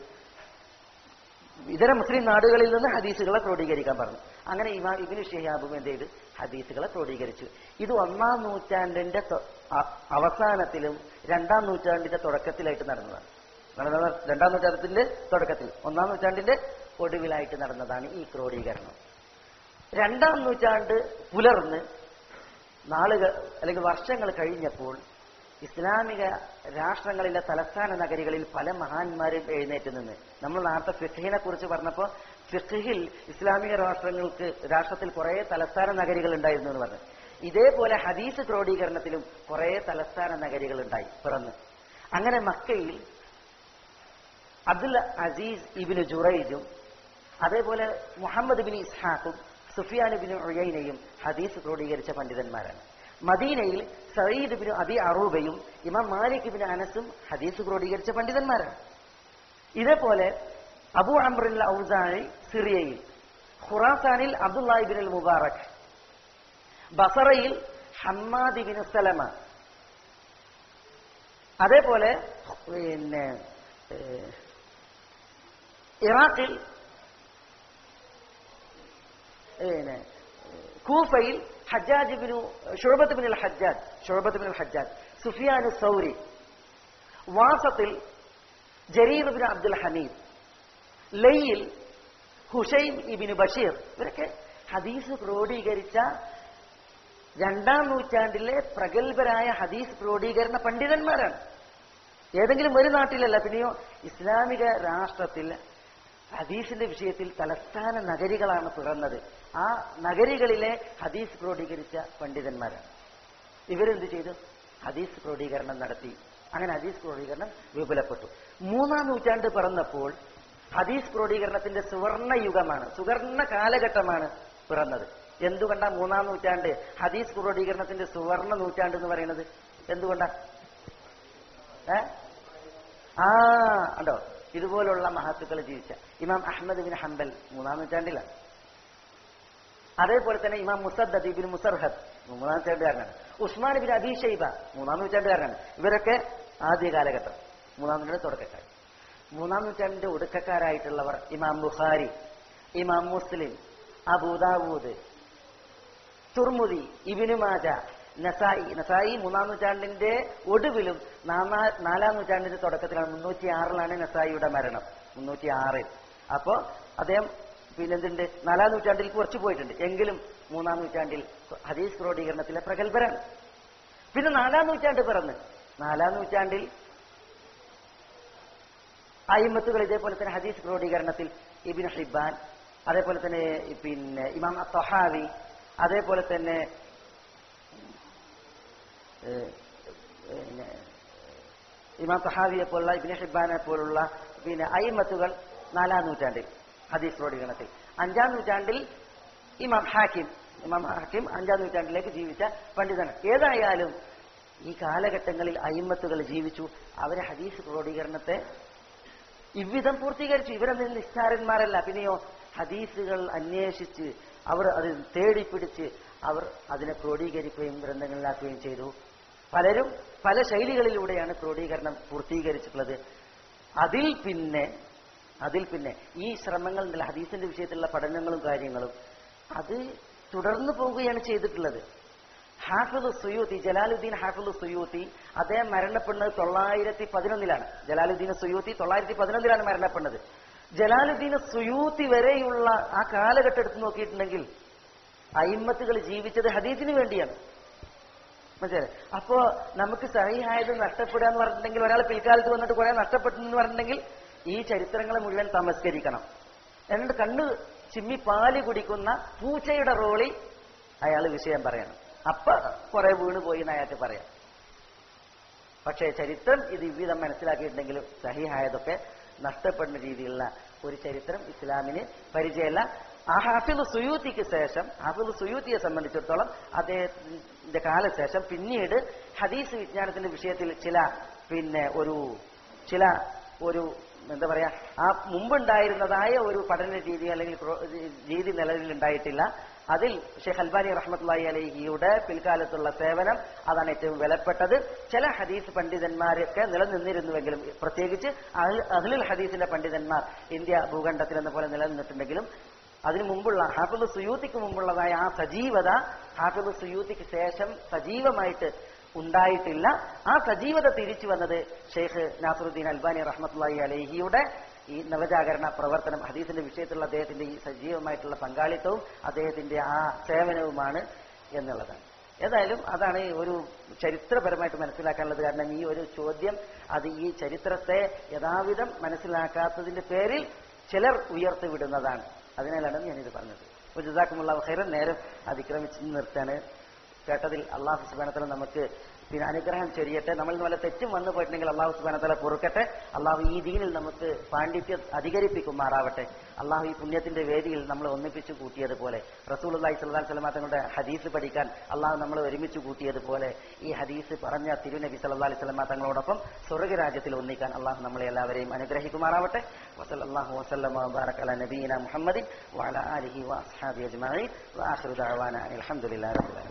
ഇതര മുസ്ലിം നാടുകളിൽ നിന്ന് ഹദീസുകളെ ക്രോഡീകരിക്കാൻ പറഞ്ഞു അങ്ങനെ ഇമാം ഇബിന് ഷിഹാബും എന്ത് ചെയ്ത് ഹദീസുകളെ ക്രോഡീകരിച്ചു ഇത് ഒന്നാം നൂറ്റാണ്ടിന്റെ തൊ- അ- അവസാനത്തിലും രണ്ടാം നൂറ്റാണ്ടിന്റെ തുടക്കത്തിലായിട്ട് നടന്നതാണ് നടന്നത് രണ്ടാം നൂറ്റാണ്ടിന്റെ തുടക്കത്തിൽ ഒന്നാം നൂറ്റാണ്ടിന്റെ ഒടുവിലായിട്ട് നടന്നതാണ് ഈ ക്രോഡീകരണം രണ്ടാം നൂറ്റാണ്ട് പുലർന്ന് നാളുകൾ അല്ലെങ്കിൽ വർഷങ്ങൾ കഴിഞ്ഞപ്പോൾ ഇസ്ലാമിക രാഷ്ട്രങ്ങളിലെ തലസ്ഥാന നഗരികളിൽ പല മഹാന്മാരും എഴുന്നേറ്റ് നിന്ന് നമ്മൾ നേരത്തെ ഫിഖിനെ കുറിച്ച് പറഞ്ഞപ്പോൾ ഫിഖിൽ ഇസ്ലാമിക രാഷ്ട്രങ്ങൾക്ക് രാഷ്ട്രത്തിൽ കുറെ തലസ്ഥാന നഗരികൾ ഉണ്ടായിരുന്നു എന്ന് പറഞ്ഞു ഇതേപോലെ ഹദീസ് ക്രോഡീകരണത്തിലും കുറെ തലസ്ഥാന നഗരികൾ ഉണ്ടായി പിറന്ന് അങ്ങനെ മക്കയിൽ അബ്ദുൽ അസീസ് ഇബിന് ജുറൈജും അതേപോലെ മുഹമ്മദ് ബിൻ ഇസ്ഹാഖും സുഫിയാൻ ബിൻ ഉയൈനയും ഹദീസ് ക്രോഡീകരിച്ച പണ്ഡിതന്മാരാണ് മദീനയിൽ സയ്യിദ് ബിൻ അബി അറൂബയും ഇമാം മാലിക് ബിൻ അനസും ഹദീസ് ക്രോഡീകരിച്ച പണ്ഡിതന്മാരാണ് ഇതേപോലെ അബു അംറിൽ ഔസാനി സിറിയയിൽ ഖുറാസാനിൽ അബ്ദുല്ലാഹി ബിൻ അൽ മുബാറക് ബസറയിൽ ഹമ്മാദ് ബിൻ സലമ അതേപോലെ പിന്നെ ഏഹ്, ഇറാഖിൽ പിന്നെ കൂഫയിൽ Hajjaj bin Shuba bin Hajjaj Shuba bin Hajjaj Sufyan Thawri വാസത്തിൽ ജരീർ ബിൻ അബ്ദുൽ ഹമീദ് ലയിൽ ഹുഷൈം ഇബിന് ബഷീർ ഇവരൊക്കെ ഹദീസ് ക്രോഡീകരിച്ച രണ്ടാം നൂറ്റാണ്ടിലെ പ്രഗത്ഭരായ ഹദീസ് ക്രോഡീകരണ പണ്ഡിതന്മാരാണ് ഏതെങ്കിലും ഒരു നാട്ടിലല്ല പിന്നെയോ ഇസ്ലാമിക രാഷ്ട്രത്തിൽ ഹദീസിന്റെ വിഷയത്തിൽ തലസ്ഥാന നഗരികളാണ് പിറന്നത് ആ നഗരികളിലെ ഹദീസ് ക്രോഡീകരിച്ച പണ്ഡിതന്മാരാണ് ഇവരെന്ത് ചെയ്തു ഹദീസ് ക്രോഡീകരണം നടത്തി അങ്ങനെ ഹദീസ് ക്രോഡീകരണം വിപുലപ്പെട്ടു മൂന്നാം നൂറ്റാണ്ട് പിറന്നപ്പോൾ ഹദീസ് ക്രോഡീകരണത്തിന്റെ സുവർണ യുഗമാണ് സുവർണ കാലഘട്ടമാണ് പിറന്നത് എന്തുകൊണ്ടാ മൂന്നാം നൂറ്റാണ്ട് ഹദീസ് ക്രോഡീകരണത്തിന്റെ സുവർണ നൂറ്റാണ്ട് എന്ന് പറയുന്നത് എന്തുകൊണ്ടാ ഏ ആ ഉണ്ടോ ഇതുപോലുള്ള മഹത്തുക്കൾ ജീവിച്ച ഇമാം അഹമ്മദ് ബിൻ ഹംബൽ മൂന്നാം നൂറ്റാണ്ടിലാണ് അതേപോലെ തന്നെ ഇമാം മുസദ്ദദ് ബിൻ മുസർഹദ് മൂന്നാം നൂറ്റാണ്ടുകാരനാണ് ഉസ്മാൻ ബിൻ അബി ഷൈബ മൂന്നാം നൂറ്റാണ്ടുകാരനാണ് ഇവരൊക്കെ ആദ്യ കാലഘട്ടം മൂന്നാം നൂറ്റാണ്ട് തുടക്കക്കാർ മൂന്നാം നൂറ്റാണ്ടിന്റെ ഒടുക്കക്കാരായിട്ടുള്ളവർ ഇമാം ബുഖാരി ഇമാം മുസ്ലിം അബൂദാവൂദ് തുർമുദി ഇബിനു മാജ നസായി നസായി മൂന്നാം നൂറ്റാണ്ടിന്റെ ഒടുവിലും നാനാ- നാലാം നൂറ്റാണ്ടിന്റെ തുടക്കത്തിലാണ് മുന്നൂറ്റി ആറിലാണ് നസായിയുടെ മരണം മുന്നൂറ്റി ആറിൽ അപ്പോ അദ്ദേഹം പിന്നെന്തുണ്ട് നാലാം നൂറ്റാണ്ടിൽ കുറച്ച് പോയിട്ടുണ്ട് എങ്കിലും മൂന്നാം നൂറ്റാണ്ടിൽ ഹദീസ് ക്രോഡീകരണത്തിലെ പ്രഗത്ഭരാണ് പിന്നെ നാലാം നൂറ്റാണ്ട് പിറന്ന് നാലാം നൂറ്റാണ്ടിൽ അയിമത്തുകൾ ഇതേപോലെ തന്നെ ഹദീസ് ക്രോഡീകരണത്തിൽ ഇബിൻ ഹിബാൻ അതേപോലെ തന്നെ പിന്നെ ഇമാം തൊഹാവി അതേപോലെ തന്നെ ഏഹ്, പിന്നെ ഇമാം സഹാബിയെ പോലുള്ള ഇബിനെ ഹിബാനെ പോലുള്ള പിന്നെ അയിമത്തുകൾ നാലാം നൂറ്റാണ്ടിൽ ഹദീസ് ക്രോഡീകരണത്തിൽ അഞ്ചാം നൂറ്റാണ്ടിൽ ഇമാം ഹാക്കിം ഇമാം ഹാക്കിം അഞ്ചാം നൂറ്റാണ്ടിലേക്ക് ജീവിച്ച പണ്ഡിതനാണ് ഏതായാലും ഈ കാലഘട്ടങ്ങളിൽ അയിമത്തുകൾ ജീവിച്ചു അവരെ ഹദീസ് ക്രോഡീകരണത്തെ ഇவ்விധം പൂർത്തീകരിച്ചു ഇവരൊന്നും നിസ്സാരന്മാരല്ല പിന്നെയോ ഹദീസുകൾ അന്വേഷിച്ച് അവർ അത് തേടിപ്പിടിച്ച് അവർ അതിനെ ക്രോഡീകരിക്കുകയും ഗ്രന്ഥങ്ങളിലാക്കുകയും ചെയ്തു പലരും പല ശൈലികളിലൂടെയാണ് ക്രോഡീകരണം പൂർത്തീകരിച്ചിട്ടുള്ളത് അതിൽ പിന്നെ അതിൽ പിന്നെ ഈ ശ്രമങ്ങൾ ഉണ്ടല്ലോ, ഹദീസിന്റെ വിഷയത്തിലുള്ള പഠനങ്ങളും കാര്യങ്ങളും അത് തുടർന്നു പോവുകയാണ് ചെയ്തിട്ടുള്ളത് ഹാഫിദ് സുയൂത്തി ജലാലുദ്ദീൻ ഹാഫിദ് സുയൂത്തി അദ്ദേഹം മരണപ്പെടുന്നത് തൊള്ളായിരത്തി പതിനൊന്നിലാണ് ജലാലുദ്ദീൻ സുയൂത്തി തൊള്ളായിരത്തി പതിനൊന്നിലാണ് മരണപ്പെടുന്നത് ജലാലുദ്ദീൻ സുയൂത്തി വരെയുള്ള ആ കാലഘട്ടം എടുത്ത് നോക്കിയിട്ടുണ്ടെങ്കിൽ അയിമത്തുകൾ ജീവിച്ചത് ഹദീസിന് വേണ്ടിയാണ് മനസ്സിലായി അപ്പോ നമുക്ക് സഹിയായത് നഷ്ടപ്പെടുക എന്ന് പറഞ്ഞിട്ടുണ്ടെങ്കിൽ ഒരാൾ പിൽക്കാലത്ത് വന്നിട്ട് കുറെ നഷ്ടപ്പെട്ടു എന്ന് പറഞ്ഞിട്ടുണ്ടെങ്കിൽ ഈ ചരിത്രങ്ങളെ മുഴുവൻ തമസ്കരിക്കണം എന്നിട്ട് കണ്ണ് ചിമ്മി പാല് കുടിക്കുന്ന പൂച്ചയുടെ റോളിൽ അയാൾ വിഷയം പറയണം അപ്പൊ കുറെ വീണ് പോയി എന്ന് അയാൾക്ക് പറയാം പക്ഷേ ചരിത്രം ഇത് ഇவ்விധം മനസ്സിലാക്കിയിട്ടുണ്ടെങ്കിലും സഹിഹായതൊക്കെ നഷ്ടപ്പെടുന്ന രീതിയിലുള്ള ഒരു ചരിത്രം ഇസ്ലാമിന് പരിചയമല്ല ആ ഹാഫിദ് സുയൂത്തിക്ക് ശേഷം ഹാഫിദ് സുയൂത്തിയെ സംബന്ധിച്ചിടത്തോളം അദ്ദേഹത്തിന്റെ കാലശേഷം പിന്നീട് ഹദീസ് വിജ്ഞാനത്തിന്റെ വിഷയത്തിൽ ചില പിന്നെ ഒരു ചില ഒരു എന്താ പറയാ ആ മുമ്പുണ്ടായിരുന്നതായ ഒരു പഠന രീതി അല്ലെങ്കിൽ ക്രോ- രീതി നിലവിൽ ഉണ്ടായിട്ടില്ല അതിൽ ഷെയ്ഖ് അൽബാനി റഹ്മത്തുള്ളി അലഹിയുടെ പിൽക്കാലത്തുള്ള സേവനം അതാണ് ഏറ്റവും വിലപ്പെട്ടത് ചില ഹദീസ് പണ്ഡിതന്മാരൊക്കെ നിലനിന്നിരുന്നുവെങ്കിലും പ്രത്യേകിച്ച് അഹ്ൽ- അഹ്ലുൽ ഹദീസിന്റെ പണ്ഡിതന്മാർ ഇന്ത്യ ഭൂഖണ്ഡത്തിൽ എന്ന പോലെ നിലനിന്നിട്ടുണ്ടെങ്കിലും അതിനു മുമ്പുള്ള ഹാഫിദ് സുയൂത്തിക്ക് മുമ്പുള്ളതായ ആ സജീവത ഹാഫിദ് സുയൂത്തിക്ക് ശേഷം സജീവമായിട്ട് ഉണ്ടായിട്ടില്ല ആ സജീവത തിരിച്ചു വന്നത് ഷെയ്ഖ് നാസറുദ്ദീൻ അൽബാനി റഹ്മത്തുള്ളി അലഹിയുടെ ഈ നവജാഗരണ പ്രവർത്തനം ഹദീസിന്റെ വിഷയത്തിലുള്ള അദ്ദേഹത്തിന്റെ ഈ സജീവമായിട്ടുള്ള പങ്കാളിത്തവും അദ്ദേഹത്തിന്റെ ആ സേവനവുമാണ് എന്നുള്ളതാണ് ഏതായാലും അതാണ് ഈ ഒരു ചരിത്രപരമായിട്ട് മനസ്സിലാക്കാനുള്ളത് കാരണം ഈ ഒരു ചോദ്യം അത് ഈ ചരിത്രത്തെ യഥാവിധം മനസ്സിലാക്കാത്തതിന്റെ പേരിൽ ചിലർ ഉയർത്തി വിടുന്നതാണ് അതിനാലാണ് ഞാനിത് പറഞ്ഞത് അപ്പോൾ ജസാക്കുമുള്ള ഖൈറൻ നേരം അതിക്രമിച്ച് നിർത്താണ് കേട്ടതിൽ അള്ളാഹു സുബാനത്തല നമുക്ക് പിന്നെ അനുഗ്രഹം ചൊരിയട്ടെ നമ്മൾ വല്ല തെറ്റും വന്നു പോയിട്ടുണ്ടെങ്കിൽ അള്ളാഹു സുബാനത്തല പൊറുക്കട്ടെ അള്ളാഹു ഈ ദീനിൽ നമുക്ക് പാണ്ഡിത്യം അധികരിപ്പിക്കുമാറാവട്ടെ അള്ളാഹു ഈ പുണ്യത്തിന്റെ വേദിയിൽ നമ്മൾ ഒന്നിപ്പിച്ചു കൂട്ടിയതുപോലെ റസൂൽ അള്ളാഹി സ്വല്ലാ സ്വലമാ തങ്ങളുടെ ഹദീസ് പഠിക്കാൻ അള്ളാഹു നമ്മൾ ഒരുമിച്ച് കൂട്ടിയതുപോലെ ഈ ഹദീസ് പറഞ്ഞ തിരുനബി സല്ലാ അലൈഹി സ്വലമാ തങ്ങളോടൊപ്പം സ്വർഗരാജ്യത്തിൽ ഒന്നിക്കാൻ അള്ളാഹു നമ്മളെ എല്ലാവരെയും അനുഗ്രഹിക്കുമാറാവട്ടെ വസല്ലാഹു വസല്ലമ ബാറക അല നബീന മുഹമ്മദിൻ വഅല ആലിഹി വഅസ്ഹാബി അജ്മഈൻ വആഖിറു ദഅവാന അൽഹംദുലില്ലാഹി റബ്ബിൽ ആലമീൻ